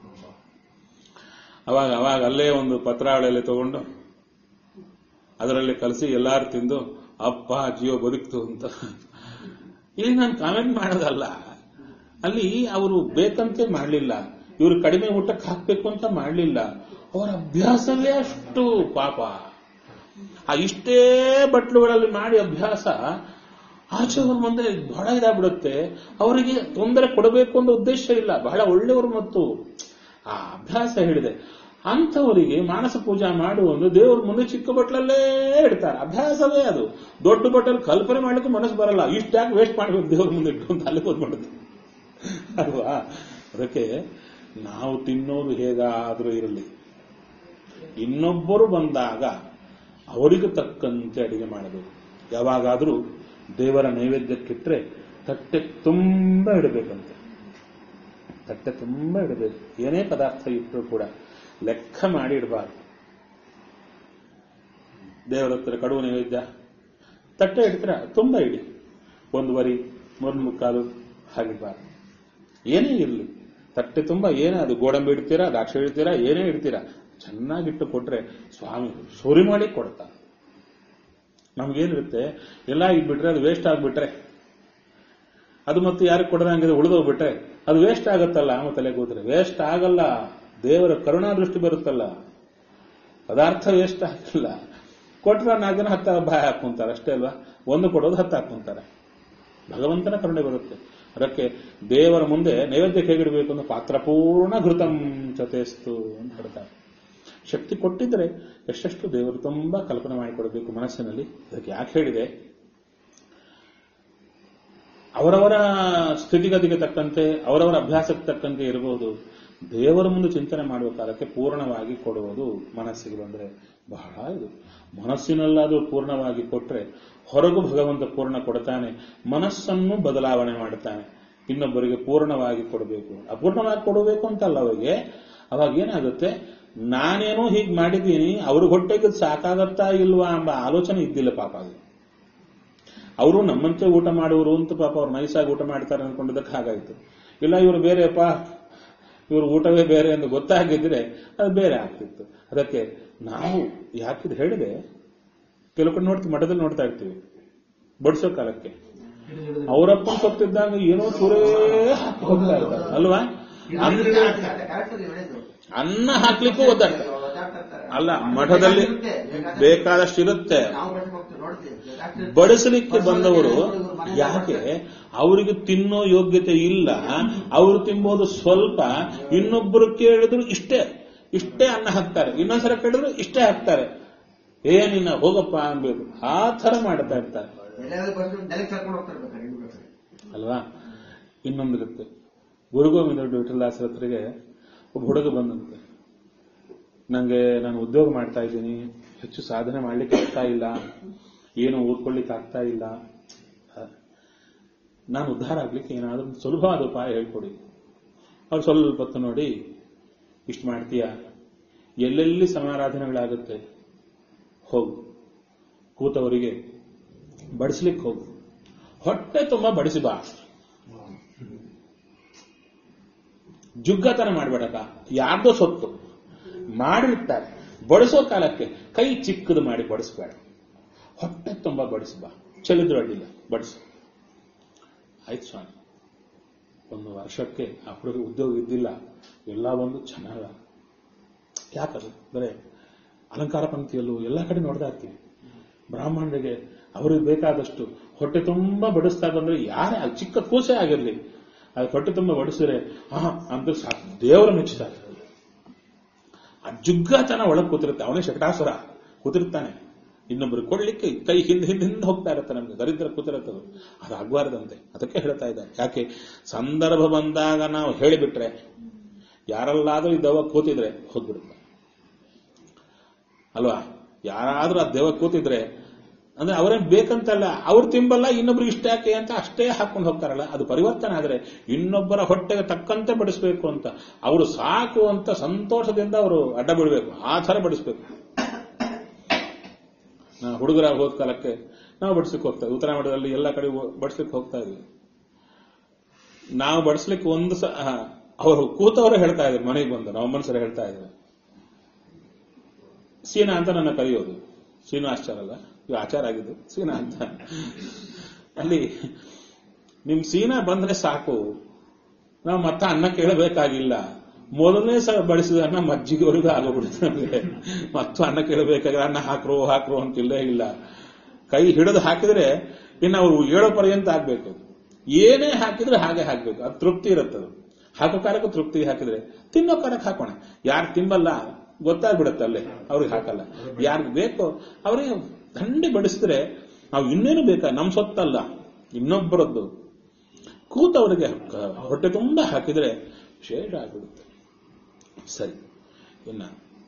ಅವಾಗ ಅವಾಗ ಅಲ್ಲೇ ಒಂದು ಪತ್ರಾವಳಿಯಲ್ಲಿ ತಗೊಂಡು ಅದರಲ್ಲಿ ಕಲಸಿ ಎಲ್ಲಾರು ತಿಂದು ಅಪ್ಪ ಜೀವ ಬದುಕ್ತು ಅಂತ ಇಲ್ಲಿ ನಾನು ಕಾಮೆಂಟ್ ಮಾಡೋದಲ್ಲ ಅಲ್ಲಿ ಅವರು ಬೇಕಂತೆ ಮಾಡಲಿಲ್ಲ ಇವರು ಕಡಿಮೆ ಊಟಕ್ಕೆ ಹಾಕ್ಬೇಕು ಅಂತ ಮಾಡಲಿಲ್ಲ ಅವರ ಅಭ್ಯಾಸವೇ ಅಷ್ಟು ಪಾಪ ಆ ಇಷ್ಟೇ ಬಟ್ಲುಗಳಲ್ಲಿ ಮಾಡಿ ಅಭ್ಯಾಸ ಆಚೆ ಅವ್ರ ಮುಂದೆ ಬಹಳ ಇದಾಗ್ಬಿಡುತ್ತೆ ಅವರಿಗೆ ತೊಂದರೆ ಕೊಡಬೇಕು ಅನ್ನೋ ಉದ್ದೇಶ ಇಲ್ಲ ಬಹಳ ಒಳ್ಳೆಯವರು ಮತ್ತು ಆ ಅಭ್ಯಾಸ ಹೇಳಿದೆ ಅಂಥವರಿಗೆ ಮಾನಸ ಪೂಜಾ ಮಾಡುವುದು ದೇವ್ರ ಮುಂದೆ ಚಿಕ್ಕ ಬಟ್ಲಲ್ಲೇ ಇಡ್ತಾರೆ ಅಭ್ಯಾಸವೇ ಅದು ದೊಡ್ಡ ಬಟ್ಟಲ್ ಕಲ್ಪನೆ ಮಾಡ್ಲಿಕ್ಕೆ ಮನಸ್ಸು ಬರಲ್ಲ ಇಷ್ಟ ಯಾಕೆ ವೇಸ್ಟ್ ಮಾಡ್ಬೇಕು ದೇವ್ರ ಮುಂದೆ ಇಟ್ಟು ಅಂತ ಅಲ್ಲಿ ಕೂತ್ಬಿಡುತ್ತೆ ಅಲ್ವಾ ಅದಕ್ಕೆ ನಾವು ತಿನ್ನೋದು ಹೇಗಾದ್ರೂ ಇರಲಿ ಇನ್ನೊಬ್ಬರು ಬಂದಾಗ ಅವರಿಗೆ ತಕ್ಕಂತೆ ಅಡಿಗೆ ಮಾಡಬೇಕು ಯಾವಾಗಾದ್ರೂ ದೇವರ ನೈವೇದ್ಯಕ್ಕಿಟ್ರೆ ತಟ್ಟೆ ತುಂಬ ಇಡಬೇಕಂತೆ ತಟ್ಟೆ ತುಂಬ ಇಡಬೇಕು ಏನೇ ಪದಾರ್ಥ ಇಟ್ಟರು ಕೂಡ ಲೆಕ್ಕ ಮಾಡಿ ಇಡಬಾರ್ದು ದೇವರ ಹತ್ರ ಕಡುವು ನೈವೇದ್ಯ ತಟ್ಟೆ ಇಡ್ತೀರ ತುಂಬ ಇಡಿ ಒಂದು ವರಿ ಒಂದು ಮುಕ್ಕಾಲು ಹಾಗಿಡಬಾರ್ದು ಏನೇ ಇರಲಿ ತಟ್ಟೆ ತುಂಬ ಏನೇ ಅದು ಗೋಡಂಬಿ ಇಡ್ತೀರಾ ದ್ರಾಕ್ಷಿ ಇಡ್ತೀರಾ ಏನೇ ಇಡ್ತೀರಾ ಚೆನ್ನಾಗಿಟ್ಟು ಕೊಟ್ರೆ ಸ್ವಾಮಿ ಸೋರಿ ಮಾಡಿ ಕೊಡ್ತಾರೆ ನಮ್ಗೇನಿರುತ್ತೆ ಎಲ್ಲ ಇಟ್ಬಿಟ್ರೆ ಅದು ವೇಸ್ಟ್ ಆಗ್ಬಿಟ್ರೆ ಅದು ಮತ್ತೆ ಯಾರಿಗೆ ಕೊಡದಂಗಿದೆ ಉಳಿದೋಗ್ಬಿಟ್ರೆ ಅದು ವೇಸ್ಟ್ ಆಗತ್ತಲ್ಲ ಆಮ ತಲೆಗೆ ಹೋದ್ರೆ ವೇಸ್ಟ್ ಆಗಲ್ಲ ದೇವರ ಕರುಣಾ ದೃಷ್ಟಿ ಬರುತ್ತಲ್ಲ ಪದಾರ್ಥ ವೇಸ್ಟ್ ಆಗಲ್ಲ ಕೊಟ್ರೆ ನಾಲ್ಕು ಜನ ಹತ್ತ ಬಾಯ್ ಹಾಕೊಂತಾರೆ ಅಷ್ಟೇ ಅಲ್ವಾ ಒಂದು ಕೊಡೋದು ಹತ್ತು ಹಾಕೊಂತಾರೆ ಭಗವಂತನ ಕರುಣೆ ಬರುತ್ತೆ ಅದಕ್ಕೆ ದೇವರ ಮುಂದೆ ನೈವೇದ್ಯಕ್ಕೆ ಹೇಗಿಡಬೇಕು ಅನ್ನೋ ಪಾತ್ರ ಪೂರ್ಣ ಘೃತಂ ಚತೇಸ್ತು ಅಂತ ಹೇಳ್ತಾರೆ ಶಕ್ತಿ ಕೊಟ್ಟಿದ್ರೆ ಎಷ್ಟೆಷ್ಟು ದೇವರು ತುಂಬಾ ಕಲ್ಪನೆ ಮಾಡಿಕೊಡಬೇಕು ಮನಸ್ಸಿನಲ್ಲಿ ಅದಕ್ಕೆ ಯಾಕೆ ಹೇಳಿದೆ ಅವರವರ ಸ್ಥಿತಿಗತಿಗೆ ತಕ್ಕಂತೆ ಅವರವರ ಅಭ್ಯಾಸಕ್ಕೆ ತಕ್ಕಂತೆ ಇರಬಹುದು ದೇವರ ಮುಂದೆ ಚಿಂತನೆ ಮಾಡಬೇಕಾದಕ್ಕೆ ಪೂರ್ಣವಾಗಿ ಕೊಡುವುದು ಮನಸ್ಸಿಗೆ ಬಂದ್ರೆ ಬಹಳ ಇದು ಮನಸ್ಸಿನಲ್ಲಾದರೂ ಪೂರ್ಣವಾಗಿ ಕೊಟ್ರೆ ಹೊರಗು ಭಗವಂತ ಪೂರ್ಣ ಕೊಡ್ತಾನೆ ಮನಸ್ಸನ್ನು ಬದಲಾವಣೆ ಮಾಡುತ್ತಾನೆ ಇನ್ನೊಬ್ಬರಿಗೆ ಪೂರ್ಣವಾಗಿ ಕೊಡಬೇಕು ಅಪೂರ್ಣವಾಗಿ ಕೊಡಬೇಕು ಅಂತಲ್ಲ ಅವರಿಗೆ ಅವಾಗ ಏನಾಗುತ್ತೆ ನಾನೇನೋ ಹೀಗೆ ಮಾಡಿದ್ದೀನಿ ಅವ್ರ ಹೊಟ್ಟೆಗೆ ಸಾಕಾಗತ್ತಾ ಇಲ್ವಾ ಎಂಬ ಆಲೋಚನೆ ಇದ್ದಿಲ್ಲ ಪಾಪ ಅದು ಅವರು ನಮ್ಮಂತೆ ಊಟ ಮಾಡುವರು ಅಂತ ಪಾಪ ಅವ್ರು ನೈಸಾಗಿ ಊಟ ಮಾಡ್ತಾರೆ ಅನ್ಕೊಂಡಿದ್ದಕ್ಕೆ ಹಾಗಾಯ್ತು ಇಲ್ಲ ಇವರು ಬೇರೆಪ್ಪ ಇವರು ಊಟವೇ ಬೇರೆ ಎಂದು ಗೊತ್ತಾಗಿದ್ರೆ ಅದು ಬೇರೆ ಆಗ್ತಿತ್ತು ಅದಕ್ಕೆ ನಾವು ಯಾಕಿದ್ ಹೇಳಿದೆ ಕೆಲವು ಕಡೆ ನೋಡ್ತೀವಿ ಮಠದಲ್ಲಿ ನೋಡ್ತಾ ಇರ್ತೀವಿ ಬಡಿಸೋ ಕಾಲಕ್ಕೆ ಹಿಡಿದು ಹಿಡಿದು ಅವರಪ್ಪನ ಸತ್ತಿದ್ದಾಗ ಏನೋ ಸುರೇ ಹಾಕಿ ಹೋಗ್ತಾ ಇರ್ತಾರೆ ಅಲ್ವಾ ಅನ್ನ ಅನ್ನ ಹಾಕ್ಲಿಕ್ಕೂ ಒದ್ದಾಡ್ತಾರೆ ಅಲ್ಲ ಮಠದಲ್ಲಿ ಬೇಕಾದಷ್ಟು ಇರುತ್ತೆ ಬಡಿಸಲಿಕ್ಕೆ ಬಂದವರು ಯಾಕೆ ಅವರಿಗೆ ತಿನ್ನೋ ಯೋಗ್ಯತೆ ಇಲ್ಲ ಅವರು ತಿನ್ಬೋದು ಸ್ವಲ್ಪ ಇನ್ನೊಬ್ಬರು ಕೇಳಿದ್ರು ಇಷ್ಟೇ ಇಷ್ಟೇ ಅನ್ನ ಹಾಕ್ತಾರೆ ಇನ್ನೊಂದ್ಸಲ ಕೇಳಿದ್ರು ಇಷ್ಟೇ ಹಾಕ್ತಾರೆ ಏನಿನ್ನ ಹೋಗಪ್ಪ ಅನ್ಬೇಕು ಆ ತರ ಮಾಡ್ತಾ ಇರ್ತಾರೆ ಅಲ್ವಾ ಇನ್ನೊಂದಿರುತ್ತೆ ಗುರುಗೋವಿಂದ ವಿಠಲಾಸರ ಹತ್ರಿಗೆ ಒಬ್ಬ ಹುಡುಗ ಬಂದಂತೆ ನಂಗೆ ನಾನು ಉದ್ಯೋಗ ಮಾಡ್ತಾ ಇದ್ದೀನಿ ಹೆಚ್ಚು ಸಾಧನೆ ಮಾಡ್ಲಿಕ್ಕೆ ಆಗ್ತಾ ಇಲ್ಲ ಏನು ಓದ್ಕೊಳ್ಳಿಕ್ಕೆ ಆಗ್ತಾ ಇಲ್ಲ ನಾನು ಉದ್ಧಾರ ಆಗ್ಲಿಕ್ಕೆ ಏನಾದ್ರೂ ಒಂದು ಸುಲಭವಾದ ಉಪಾಯ ಹೇಳ್ಕೊಡಿ ಅವ್ರು ಸ್ವಲ್ಪ ಹೊತ್ತು ನೋಡಿ ಇಷ್ಟು ಮಾಡ್ತೀಯ ಎಲ್ಲೆಲ್ಲಿ ಸಮಾರಾಧನೆಗಳಾಗುತ್ತೆ ಹೋಗು ಕೂತವರಿಗೆ ಬಡಿಸ್ಲಿಕ್ಕೆ ಹೋಗು ಹೊಟ್ಟೆ ತುಂಬಾ ಬಡಿಸಿ ಬಾ ಜುಗ್ಗತನ ಮಾಡಬೇಡಕ್ಕ ಯಾರ್ದೋ ಸೊತ್ತು ಮಾಡಿರ್ತಾರೆ ಬಡಿಸೋ ಕಾಲಕ್ಕೆ ಕೈ ಚಿಕ್ಕದು ಮಾಡಿ ಬಡಿಸ್ಬೇಡ ಹೊಟ್ಟೆ ತುಂಬಾ ಬಡಿಸಿ ಬಾ ಚೆಲ್ಲಿದ್ರು ಅಡ್ಡಿಲ್ಲ ಬಡಿಸು ಆಯ್ತು ಸ್ವಾಮಿ ಒಂದು ವರ್ಷಕ್ಕೆ ಆ ಹುಡುಗ ಉದ್ಯೋಗ ಇದ್ದಿಲ್ಲ ಎಲ್ಲ ಒಂದು ಚೆನ್ನಾಗ ಯಾಕದು ಬರೇ ಅಲಂಕಾರ ಪಂಕ್ತಿಯಲ್ಲೂ ಎಲ್ಲ ಕಡೆ ನೋಡ್ತಾ ಇರ್ತೀವಿ ಬ್ರಾಹ್ಮಣರಿಗೆ ಅವ್ರಿಗೆ ಬೇಕಾದಷ್ಟು ಹೊಟ್ಟೆ ತುಂಬಾ ಬಡಿಸ್ತಾ ಬಂದ್ರೆ ಯಾರೇ ಅದು ಚಿಕ್ಕ ಕೂಸೆ ಆಗಿರ್ಲಿ ಅದು ಹೊಟ್ಟೆ ತುಂಬಾ ಬಡಿಸಿದ್ರೆ ಹಾ ಅಂತ ಸಾಕು ದೇವರ ಮೆಚ್ಚುತ್ತಾರೆ ಆ ಜುಗ್ಗತನ ಒಳಗೆ ಕೂತಿರುತ್ತೆ ಅವನೇ ಶಕಟಾಸುರ ಕೂತಿರ್ತಾನೆ ಇನ್ನೊಬ್ರು ಕೊಡ್ಲಿಕ್ಕೆ ಕೈ ಹಿಂದೆ ಹಿಂದೆ ಹಿಂದೆ ಹೋಗ್ತಾ ಇರುತ್ತೆ ನಮ್ಗೆ ದರಿದ್ರ ಕೂತಿರುತ್ತೆ ಅದು ಅದು ಆಗ್ಬಾರ್ದಂತೆ ಅದಕ್ಕೆ ಹೇಳ್ತಾ ಇದ್ದಾರೆ ಯಾಕೆ ಸಂದರ್ಭ ಬಂದಾಗ ನಾವು ಹೇಳಿಬಿಟ್ರೆ ಯಾರಲ್ಲಾದ್ರೂ ಈ ದೆವ್ವ ಕೂತಿದ್ರೆ ಹೋಗ್ಬಿಡುತ್ತೆ ಅಲ್ವಾ ಯಾರಾದ್ರೂ ಆ ದೆವ್ವ ಕೂತಿದ್ರೆ ಅಂದ್ರೆ ಅವರೇನ್ ಬೇಕಂತಲ್ಲ ಅವ್ರು ತಿಂಬಲ್ಲ ಇನ್ನೊಬ್ರಿಗೆ ಇಷ್ಟ ಯಾಕೆ ಅಂತ ಅಷ್ಟೇ ಹಾಕೊಂಡು ಹೋಗ್ತಾರಲ್ಲ ಅದು ಪರಿವರ್ತನೆ ಆದ್ರೆ ಇನ್ನೊಬ್ಬರ ಹೊಟ್ಟೆಗೆ ತಕ್ಕಂತೆ ಬಡಿಸ್ಬೇಕು ಅಂತ ಅವರು ಸಾಕು ಅಂತ ಸಂತೋಷದಿಂದ ಅವರು ಅಡ್ಡ ಬಿಡಬೇಕು ಆ ಥರ ಬಡಿಸ್ಬೇಕು ನಾ ಹುಡುಗರಾಗ ಹೋದ ಕಾಲಕ್ಕೆ ನಾವು ಬಡಿಸ್ಲಿಕ್ಕೆ ಹೋಗ್ತಾ ಇದ್ವಿ ಉತ್ತರ ಮಠದಲ್ಲಿ ಎಲ್ಲ ಕಡೆ ಬಡಿಸ್ಲಿಕ್ಕೆ ಹೋಗ್ತಾ ಇದ್ವಿ ನಾವು ಬಡಿಸ್ಲಿಕ್ಕೆ ಒಂದು ಸ ಆ, ಅವರು ಕೂತವರು ಹೇಳ್ತಾ ಇದ್ರು ಮನೆಗೆ ಬಂದು ನಾವು ಮನ್ಸರ ಹೇಳ್ತಾ ಇದ್ರು ಸೀನಾ ಅಂತ ನನ್ನ ಕರೆಯೋದು ಸೀನು ಆಚಾರ ಅಲ್ಲ ಇವು ಆಚಾರ ಆಗಿದ್ದು ಸೀನಾ ಅಂತ ಅಲ್ಲಿ ನಿಮ್ ಸೀನಾ ಬಂದ್ರೆ ಸಾಕು ನಾವು ಮತ್ತೆ ಅನ್ನ ಕೇಳಬೇಕಾಗಿಲ್ಲ ಮೊದಲನೇ ಸಲ ಬಡಿಸಿದ ಅನ್ನ ಮಜ್ಜಿಗೆವರೆಗೂ ಆಗೋಗ್ಬಿಡುತ್ತೆ ನಮಗೆ ಮತ್ತು ಅನ್ನ ಕೇಳಬೇಕಾಗಿಲ್ಲ ಅನ್ನ ಹಾಕ್ರೋ ಹಾಕ್ರೋ ಅಂತಿಲ್ಲೇ ಇಲ್ಲ ಕೈ ಹಿಡಿದು ಹಾಕಿದ್ರೆ ಇನ್ನು ಅವ್ರು ಏಳೋ ಪರ್ಯಂತ ಆಗ್ಬೇಕು ಏನೇ ಹಾಕಿದ್ರೆ ಹಾಗೆ ಹಾಕ್ಬೇಕು ಅದು ತೃಪ್ತಿ ಇರುತ್ತದು ಹಾಕೋ ಕಾಲಕ್ಕೆ ತೃಪ್ತಿ ಹಾಕಿದ್ರೆ ತಿನ್ನೋ ಕಾಲಕ್ಕೆ ಹಾಕೋಣ ಯಾರು ತಿಂಬಲ್ಲ ಗೊತ್ತಾಗ್ಬಿಡುತ್ತೆ ಅಲ್ಲೇ ಅವ್ರಿಗೆ ಹಾಕಲ್ಲ ಯಾರಿಗೆ ಬೇಕೋ ಅವ್ರಿಗೆ ದಂಡಿ ಬಡಿಸಿದ್ರೆ ನಾವು ಇನ್ನೇನು ಬೇಕಾ ನಮ್ ಸೊತ್ತಲ್ಲ ಇನ್ನೊಬ್ಬರದ್ದು ಕೂತವರಿಗೆ ಕ- ಹೊಟ್ಟೆ ತುಂಬ ಹಾಕಿದ್ರೆ ಶೇಡ್ ಆಗ್ಬಿಡುತ್ತೆ ಸರಿ ಇನ್ನ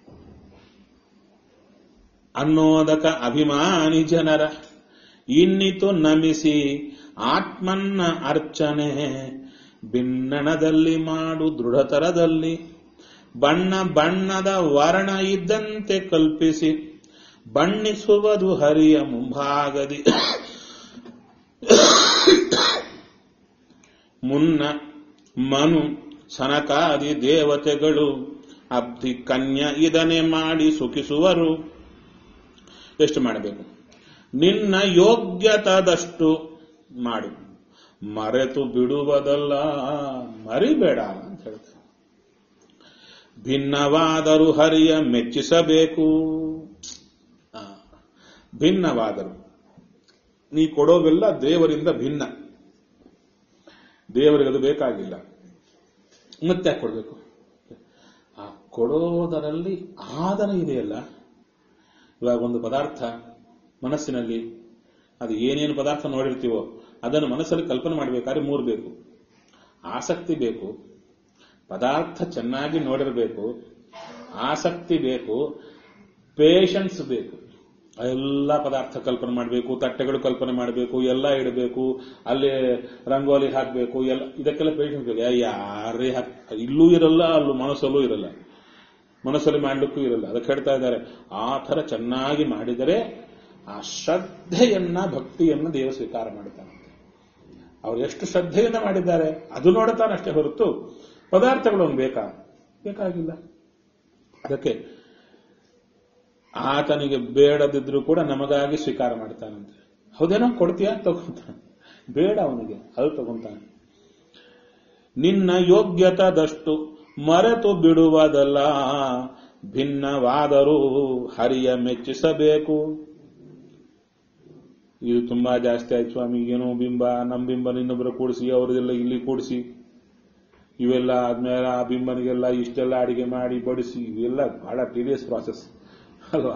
ಅನ್ನೋದಕ ಅಭಿಮಾನಿ ಜನರ ಇನ್ನಿತು ನಮಿಸಿ ಆತ್ಮನ್ನ ಅರ್ಚನೆ ಭಿನ್ನಣದಲ್ಲಿ ಮಾಡು ದೃಢತರದಲ್ಲಿ ಬಣ್ಣ ಬಣ್ಣದ ವರ್ಣ ಇದ್ದಂತೆ ಕಲ್ಪಿಸಿ ಬಣ್ಣಿಸುವುದು ಹರಿಯ ಮುಂಭಾಗದಿ ಮುನ್ನ ಮನು ಸನಕಾದಿ ದೇವತೆಗಳು ಅಬ್ಧಿ ಕನ್ಯ ಇದನೆ ಮಾಡಿ ಸುಖಿಸುವರು ಎಷ್ಟು ಮಾಡಬೇಕು ನಿನ್ನ ಯೋಗ್ಯತದಷ್ಟು ಮಾಡು ಮರೆತು ಬಿಡುವುದಲ್ಲ ಮರಿಬೇಡ ಅಂತ ಹೇಳ್ತಾರೆ ಭಿನ್ನವಾದರೂ ಹರಿಯ ಮೆಚ್ಚಿಸಬೇಕು ಆ, ಭಿನ್ನವಾದರು ನೀ ಕೊಡೋವೆಲ್ಲ ದೇವರಿಂದ ಭಿನ್ನ ದೇವರಿಗೆ ಅದು ಬೇಕಾಗಿಲ್ಲ ಮತ್ತೆ ಯಾಕೆ ಕೊಡಬೇಕು ಆ ಕೊಡೋದರಲ್ಲಿ ಆದನ ಇದೆಯಲ್ಲ ಇವಾಗ ಒಂದು ಪದಾರ್ಥ ಮನಸ್ಸಿನಲ್ಲಿ ಅದು ಏನೇನು ಪದಾರ್ಥ ನೋಡಿರ್ತೀವೋ ಅದನ್ನು ಮನಸ್ಸಲ್ಲಿ ಕಲ್ಪನೆ ಮಾಡಬೇಕಾದ್ರೆ ಮೂರು ಬೇಕು ಆಸಕ್ತಿ ಬೇಕು ಪದಾರ್ಥ ಚೆನ್ನಾಗಿ ನೋಡಿರಬೇಕು ಆಸಕ್ತಿ ಬೇಕು ಪೇಷನ್ಸ್ ಬೇಕು ಎಲ್ಲ ಪದಾರ್ಥ ಕಲ್ಪನೆ ಮಾಡಬೇಕು ತಟ್ಟೆಗಳು ಕಲ್ಪನೆ ಮಾಡಬೇಕು ಎಲ್ಲ ಇಡಬೇಕು ಅಲ್ಲಿ ರಂಗೋಲಿ ಹಾಕಬೇಕು ಎಲ್ಲ ಇದಕ್ಕೆಲ್ಲ ಪೇಷನ್ಸ್ ಬೇಕು ಯಾರೇ ಹಾಕ್ ಇಲ್ಲೂ ಇರಲ್ಲ ಅಲ್ಲೂ ಮನಸ್ಸಲ್ಲೂ ಇರಲ್ಲ ಮನಸ್ಸಲ್ಲಿ ಮಾಡ್ಲಿಕ್ಕೂ ಇರಲ್ಲ ಅದಕ್ಕೆ ಹೇಳ್ತಾ ಇದ್ದಾರೆ ಆ ಥರ ಚೆನ್ನಾಗಿ ಮಾಡಿದರೆ ಆ ಶ್ರದ್ಧೆಯನ್ನ ಭಕ್ತಿಯನ್ನ ದೇವರು ಸ್ವೀಕಾರ ಮಾಡ್ತಾನೆ ಅವ್ರು ಎಷ್ಟು ಶ್ರದ್ಧೆಯಿಂದ ಮಾಡಿದ್ದಾರೆ ಅದು ನೋಡುತ್ತಾನಷ್ಟೇ ಹೊರತು ಪದಾರ್ಥಗಳು ಅವ್ನು ಬೇಕಾ ಬೇಕಾಗಿಲ್ಲ ಅದಕ್ಕೆ ಆತನಿಗೆ ಬೇಡದಿದ್ರು ಕೂಡ ನಮಗಾಗಿ ಸ್ವೀಕಾರ ಮಾಡ್ತಾನಂತೆ ಹೌದೇನೋ ಕೊಡ್ತೀಯಾ ತಗೊಂತಾನೆ ಬೇಡ ಅವನಿಗೆ ಅದು ತಗೊಂತಾನೆ ನಿನ್ನ ಯೋಗ್ಯತದಷ್ಟು ಮರೆತು ಬಿಡುವುದಲ್ಲ ಭಿನ್ನವಾದರೂ ಹರಿಯ ಮೆಚ್ಚಿಸಬೇಕು ಇದು ತುಂಬಾ ಜಾಸ್ತಿ ಆಯ್ತು ಸ್ವಾಮಿ ಏನೋ ಬಿಂಬ ನಮ್ ಬಿಂಬ ಇನ್ನೊಬ್ಬರು ಕೂಡಿಸಿ ಅವರದೆಲ್ಲ ಇಲ್ಲಿ ಕೂಡಿಸಿ ಇವೆಲ್ಲ ಆದ್ಮೇಲೆ ಆ ಬಿಂಬನಿಗೆಲ್ಲ ಇಷ್ಟೆಲ್ಲ ಅಡಿಗೆ ಮಾಡಿ ಬಡಿಸಿ ಇವೆಲ್ಲ ಬಹಳ ಟೀರಿಯಸ್ ಪ್ರಾಸೆಸ್ ಅಲ್ವಾ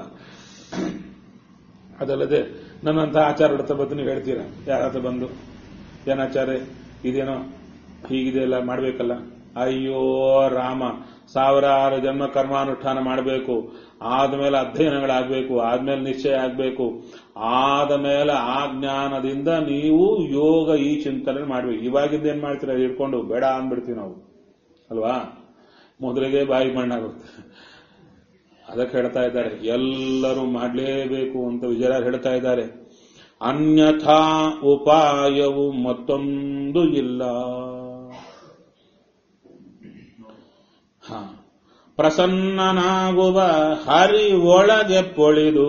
ಅದಲ್ಲದೆ ನನ್ನಂತ ಆಚಾರ ಹತ್ರ ಬಂದು ನೀವು ಹೇಳ್ತೀರಾ ಯಾರ ಹತ್ರ ಬಂದು ಏನಾಚಾರ್ಯ ಇದೇನೋ ಹೀಗಿದೆ ಎಲ್ಲ ಮಾಡ್ಬೇಕಲ್ಲ ಅಯ್ಯೋ ರಾಮ ಸಾವಿರಾರು ಜನ್ಮ ಕರ್ಮಾನುಷ್ಠಾನ ಮಾಡಬೇಕು ಆದ್ಮೇಲೆ ಅಧ್ಯಯನಗಳಾಗಬೇಕು ಆದ್ಮೇಲೆ ನಿಶ್ಚಯ ಆಗಬೇಕು ಆದಮೇಲೆ ಆ ಜ್ಞಾನದಿಂದ ನೀವು ಯೋಗ ಈ ಚಿಂತನೆ ಮಾಡ್ಬೇಕು ಇವಾಗಿಂದ ಏನ್ ಮಾಡ್ತೀರಾ ಹಿಡ್ಕೊಂಡು ಬೇಡ ಅಂದ್ಬಿಡ್ತೀವಿ ನಾವು ಅಲ್ವಾ ಮೊದಲಿಗೆ ಬಾಯಿ ಮಣ್ಣಾಗುತ್ತೆ ಅದಕ್ಕೆ ಹೇಳ್ತಾ ಇದ್ದಾರೆ ಎಲ್ಲರೂ ಮಾಡಲೇಬೇಕು ಅಂತ ವಿಜಯ ಹೇಳ್ತಾ ಇದ್ದಾರೆ ಅನ್ಯಥಾ ಉಪಾಯವು ಮತ್ತೊಂದು ಇಲ್ಲ ಹ ಪ್ರಸನ್ನನಾಗುವ ಹರಿ ಒಳಗೆ ಪೊಳಿದು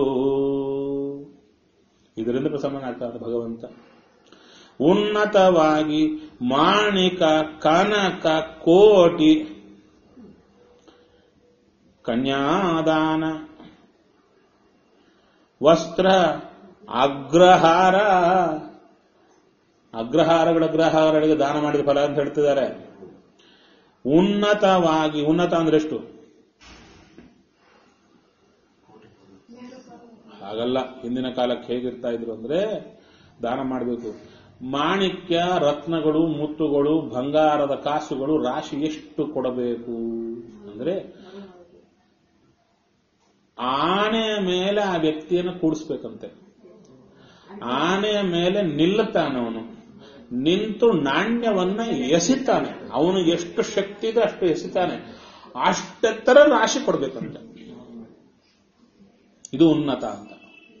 ಇದರಿಂದ ಪ್ರಸನ್ನನಾಗ್ತಾನೆ ಭಗವಂತ ಉನ್ನತವಾಗಿ ಮಾಣಿಕ ಕನಕ ಕೋಟಿ ಕನ್ಯಾದಾನ ವಸ್ತ್ರ ಅಗ್ರಹಾರ ಅಗ್ರಹಾರಗಳ ಅಗ್ರಹಾರಗಳಿಗೆ ದಾನ ಮಾಡಿದ ಫಲ ಅಂತ ಹೇಳ್ತಿದ್ದಾರೆ ಉನ್ನತವಾಗಿ ಉನ್ನತ ಅಂದ್ರೆ ಎಷ್ಟು ಹಾಗಲ್ಲ ಹಿಂದಿನ ಕಾಲಕ್ಕೆ ಹೇಗಿರ್ತಾ ಇದ್ರು ಅಂದ್ರೆ ದಾನ ಮಾಡಬೇಕು ಮಾಣಿಕ್ಯ ರತ್ನಗಳು ಮುತ್ತುಗಳು ಬಂಗಾರದ ಕಾಸುಗಳು ರಾಶಿ ಎಷ್ಟು ಕೊಡಬೇಕು ಅಂದ್ರೆ ಆನೆಯ ಮೇಲೆ ಆ ವ್ಯಕ್ತಿಯನ್ನು ಕೂಡಿಸ್ಬೇಕಂತೆ ಆನೆಯ ಮೇಲೆ ನಿಲ್ಲುತ್ತಾನೆ ಅವನು ನಿಂತು ನಾಣ್ಯವನ್ನ ಎಸಿತಾನೆ ಅವನು ಎಷ್ಟು ಶಕ್ತಿ ಇದೆ ಅಷ್ಟು ಎಸಿತಾನೆ ಅಷ್ಟೆತ್ತರ ರಾಶಿ ಕೊಡ್ಬೇಕಂತೆ ಇದು ಉನ್ನತ ಅಂತ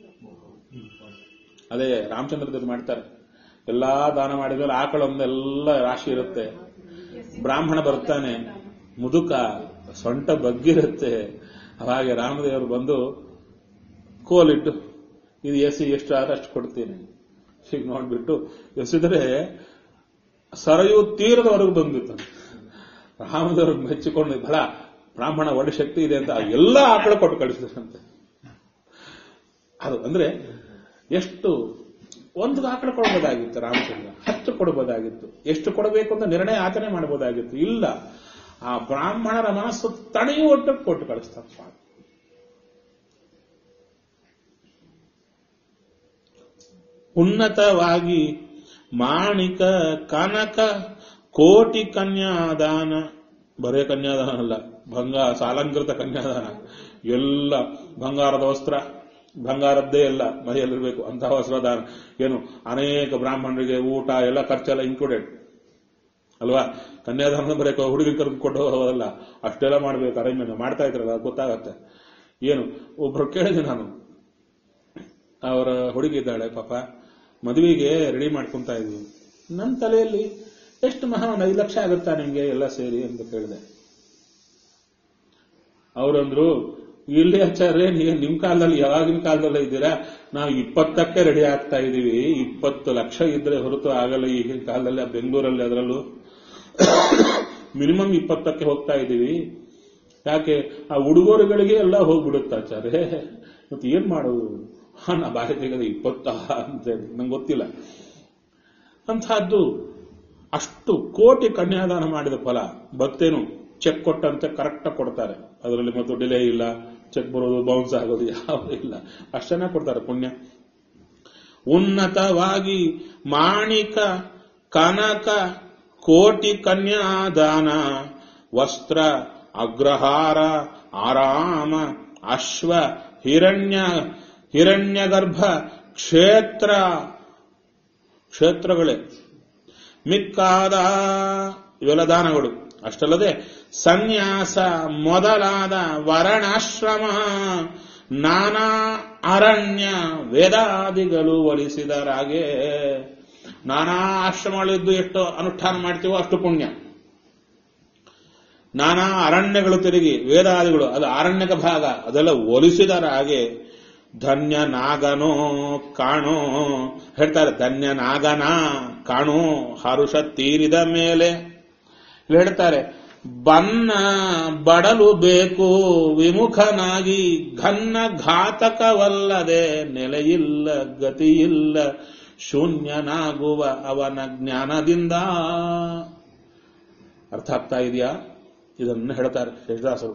ಅದೇ ರಾಮಚಂದ್ರದೇವ್ರು ಮಾಡ್ತಾರೆ ಎಲ್ಲಾ ದಾನ ಮಾಡಿದ್ರೆ ಆಕಳೊಂದೆಲ್ಲ ರಾಶಿ ಇರುತ್ತೆ ಬ್ರಾಹ್ಮಣ ಬರ್ತಾನೆ ಮುದುಕ ಸೊಂಟ ಬಗ್ಗಿರುತ್ತೆ ಹಾಗೆ ರಾಮದೇವರು ಬಂದು ಕೋಲಿಟ್ಟು ಇದು ಎಸಿ ಎಷ್ಟು ಆದ್ರೆ ಅಷ್ಟು ಕೊಡ್ತೀನಿ ಹೀಗೆ ನೋಡ್ಬಿಟ್ಟು ಎಸಿದ್ರೆ ಸರಯು ತೀರದವರೆಗೂ ಬಂದ್ಬಿಟ್ಟು ರಾಮದೇವರು ಮೆಚ್ಚಿಕೊಂಡು ಬಹಳ ಬ್ರಾಹ್ಮಣ ಒಳ್ಳೆ ಶಕ್ತಿ ಇದೆ ಅಂತ ಎಲ್ಲ ಆಕಳ ಕೊಟ್ಟು ಕಳಿಸಿದ್ರಂತೆ ಅದು ಅಂದ್ರೆ ಎಷ್ಟು ಒಂದು ಆಕಳ ಕೊಡಬಹುದಾಗಿತ್ತು ರಾಮಚಂದ್ರ ಹತ್ತು ಕೊಡಬಹುದಾಗಿತ್ತು ಎಷ್ಟು ಕೊಡಬೇಕು ಅಂತ ನಿರ್ಣಯ ಆಚರಣೆ ಮಾಡಬಹುದಾಗಿತ್ತು ಇಲ್ಲ ಆ ಬ್ರಾಹ್ಮಣರ ಮನಸ್ಸು ತಡೆಯುವಟ್ಟು ಕೊಟ್ಟು ಕಳಿಸ್ತಾರೆ ಸ್ವಾಮಿ ಉನ್ನತವಾಗಿ ಮಾಣಿಕ ಕನಕ ಕೋಟಿ ಕನ್ಯಾದಾನ ಬರೇ ಕನ್ಯಾದಾನ ಅಲ್ಲ ಭಂಗ ಸಾಲಂಕೃತ ಕನ್ಯಾದಾನ ಎಲ್ಲ ಬಂಗಾರದ ವಸ್ತ್ರ ಬಂಗಾರದ್ದೇ ಎಲ್ಲ ಮನೆಯಲ್ಲಿರಬೇಕು ಅಂತಹ ವಸ್ತ್ರದಾನ ಏನು ಅನೇಕ ಬ್ರಾಹ್ಮಣರಿಗೆ ಊಟ ಎಲ್ಲ ಖರ್ಚೆಲ್ಲ ಇನ್ಕ್ಲೂಡೆಡ್ ಅಲ್ವಾ ಕನ್ಯಾದಾನ ಬರೀ ಹುಡುಗಿ ಕರೆದು ಕೊಟ್ಟು ಹೋಗೋದಲ್ಲ ಅಷ್ಟೆಲ್ಲ ಮಾಡ್ಬೇಕು ಅರೇಂಜ್ಮೆಂಟ್ ಮಾಡ್ತಾ ಇದ್ರಲ್ಲ ಅದು ಗೊತ್ತಾಗತ್ತೆ ಏನು ಒಬ್ರು ಕೇಳಿದೆ ನಾನು ಅವರ ಹುಡುಗಿ ಇದ್ದಾಳೆ ಪಾಪ ಮದುವೆಗೆ ರೆಡಿ ಮಾಡ್ಕೊಂತ ಇದ್ವಿ ನನ್ನ ತಲೆಯಲ್ಲಿ ಎಷ್ಟು ಮಹಾ ಒಂದು ಐದು ಲಕ್ಷ ಆಗುತ್ತಾ ನಿಮ್ಗೆ ಎಲ್ಲ ಸೇರಿ ಅಂತ ಕೇಳಿದೆ ಅವರಂದ್ರು ಇಲ್ಲಿ ಆಚಾರ್ಯ ನೀವು ನಿಮ್ ಕಾಲದಲ್ಲಿ ಯಾವಾಗಿನ ಕಾಲದಲ್ಲೇ ಇದ್ದೀರಾ ನಾವು ಇಪ್ಪತ್ತಕ್ಕೆ ರೆಡಿ ಆಗ್ತಾ ಇದೀವಿ ಇಪ್ಪತ್ತು ಲಕ್ಷ ಇದ್ರೆ ಹೊರತು ಆಗಲ್ಲ ಈಗಿನ ಕಾಲದಲ್ಲಿ ಆ ಬೆಂಗಳೂರಲ್ಲಿ ಅದರಲ್ಲೂ ಮಿನಿಮಮ್ ಇಪ್ಪತ್ತಕ್ಕೆ ಹೋಗ್ತಾ ಇದೀವಿ ಯಾಕೆ ಆ ಉಡುಗೊರೆಗಳಿಗೆ ಎಲ್ಲ ಹೋಗ್ಬಿಡುತ್ತೆ ಆಚಾರ್ಯ ಮತ್ತೆ ಏನ್ ಮಾಡೋದು ಹಾ ನಾ ಬಾರಿ ತೆಗೆದ ಇಪ್ಪತ್ತ ಅಂತ ಹೇಳಿ ನಂಗೆ ಗೊತ್ತಿಲ್ಲ ಅಂತಹದ್ದು ಅಷ್ಟು ಕೋಟಿ ಕನ್ಯಾದಾನ ಮಾಡಿದ ಫಲ ಬತ್ತೇನು ಚೆಕ್ ಕೊಟ್ಟಂತೆ ಕರೆಕ್ಟ್ ಕೊಡ್ತಾರೆ ಅದರಲ್ಲಿ ಮತ್ತು ಡಿಲೇ ಇಲ್ಲ ಚೆಕ್ ಬರೋದು ಬೌನ್ಸ್ ಆಗೋದು ಯಾವುದೂ ಇಲ್ಲ ಅಷ್ಟನ್ನ ಕೊಡ್ತಾರೆ ಪುಣ್ಯ ಉನ್ನತವಾಗಿ ಮಾಣಿಕ ಕನಕ ಕೋಟಿ ಕನ್ಯಾದಾನ ವಸ್ತ್ರ ಅಗ್ರಹಾರ ಆರಾಮ ಅಶ್ವ ಹಿರಣ್ಯ ಹಿರಣ್ಯಗರ್ಭ ಕ್ಷೇತ್ರ ಕ್ಷೇತ್ರಗಳೇ ಮಿಕ್ಕಾದ ಇವೆಲ್ಲ ದಾನಗಳು ಅಷ್ಟಲ್ಲದೆ ಸನ್ಯಾಸ ಮೊದಲಾದ ವರ್ಣಾಶ್ರಮ ನಾನಾ ಅರಣ್ಯ ವೇದಾದಿಗಳು ಒಲಿಸಿದರಾಗೆ ನಾನಾ ಆಶ್ರಮಗಳಿದ್ದು ಎಷ್ಟು ಅನುಷ್ಠಾನ ಮಾಡ್ತೀವೋ ಅಷ್ಟು ಪುಣ್ಯ ನಾನಾ ಅರಣ್ಯಗಳು ತಿರುಗಿ ವೇದಾದಿಗಳು ಅದು ಅರಣ್ಯಕ ಭಾಗ ಅದೆಲ್ಲ ಒಲಿಸಿದರಾಗೆ ಧನ್ಯ ನಾಗನೋ ಕಾಣೋ ಹೇಳ್ತಾರೆ ಧನ್ಯ ನಾಗನ ಕಾಣೋ ಹರುಷ ತೀರಿದ ಮೇಲೆ ಇಲ್ಲಿ ಹೇಳ್ತಾರೆ ಬನ್ನ ಬಡಲು ಬೇಕು ವಿಮುಖನಾಗಿ ಘನ್ನ ಘಾತಕವಲ್ಲದೆ ನೆಲೆಯಿಲ್ಲ ಗತಿಯಿಲ್ಲ ಶೂನ್ಯನಾಗುವ ಅವನ ಜ್ಞಾನದಿಂದ ಅರ್ಥ ಆಗ್ತಾ ಇದೆಯಾ ಇದನ್ನು ಹೇಳ್ತಾರೆ ಶೇಷದಾಸರು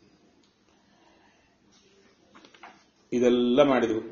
ಇದೆಲ್ಲ ಮಾಡಿದವು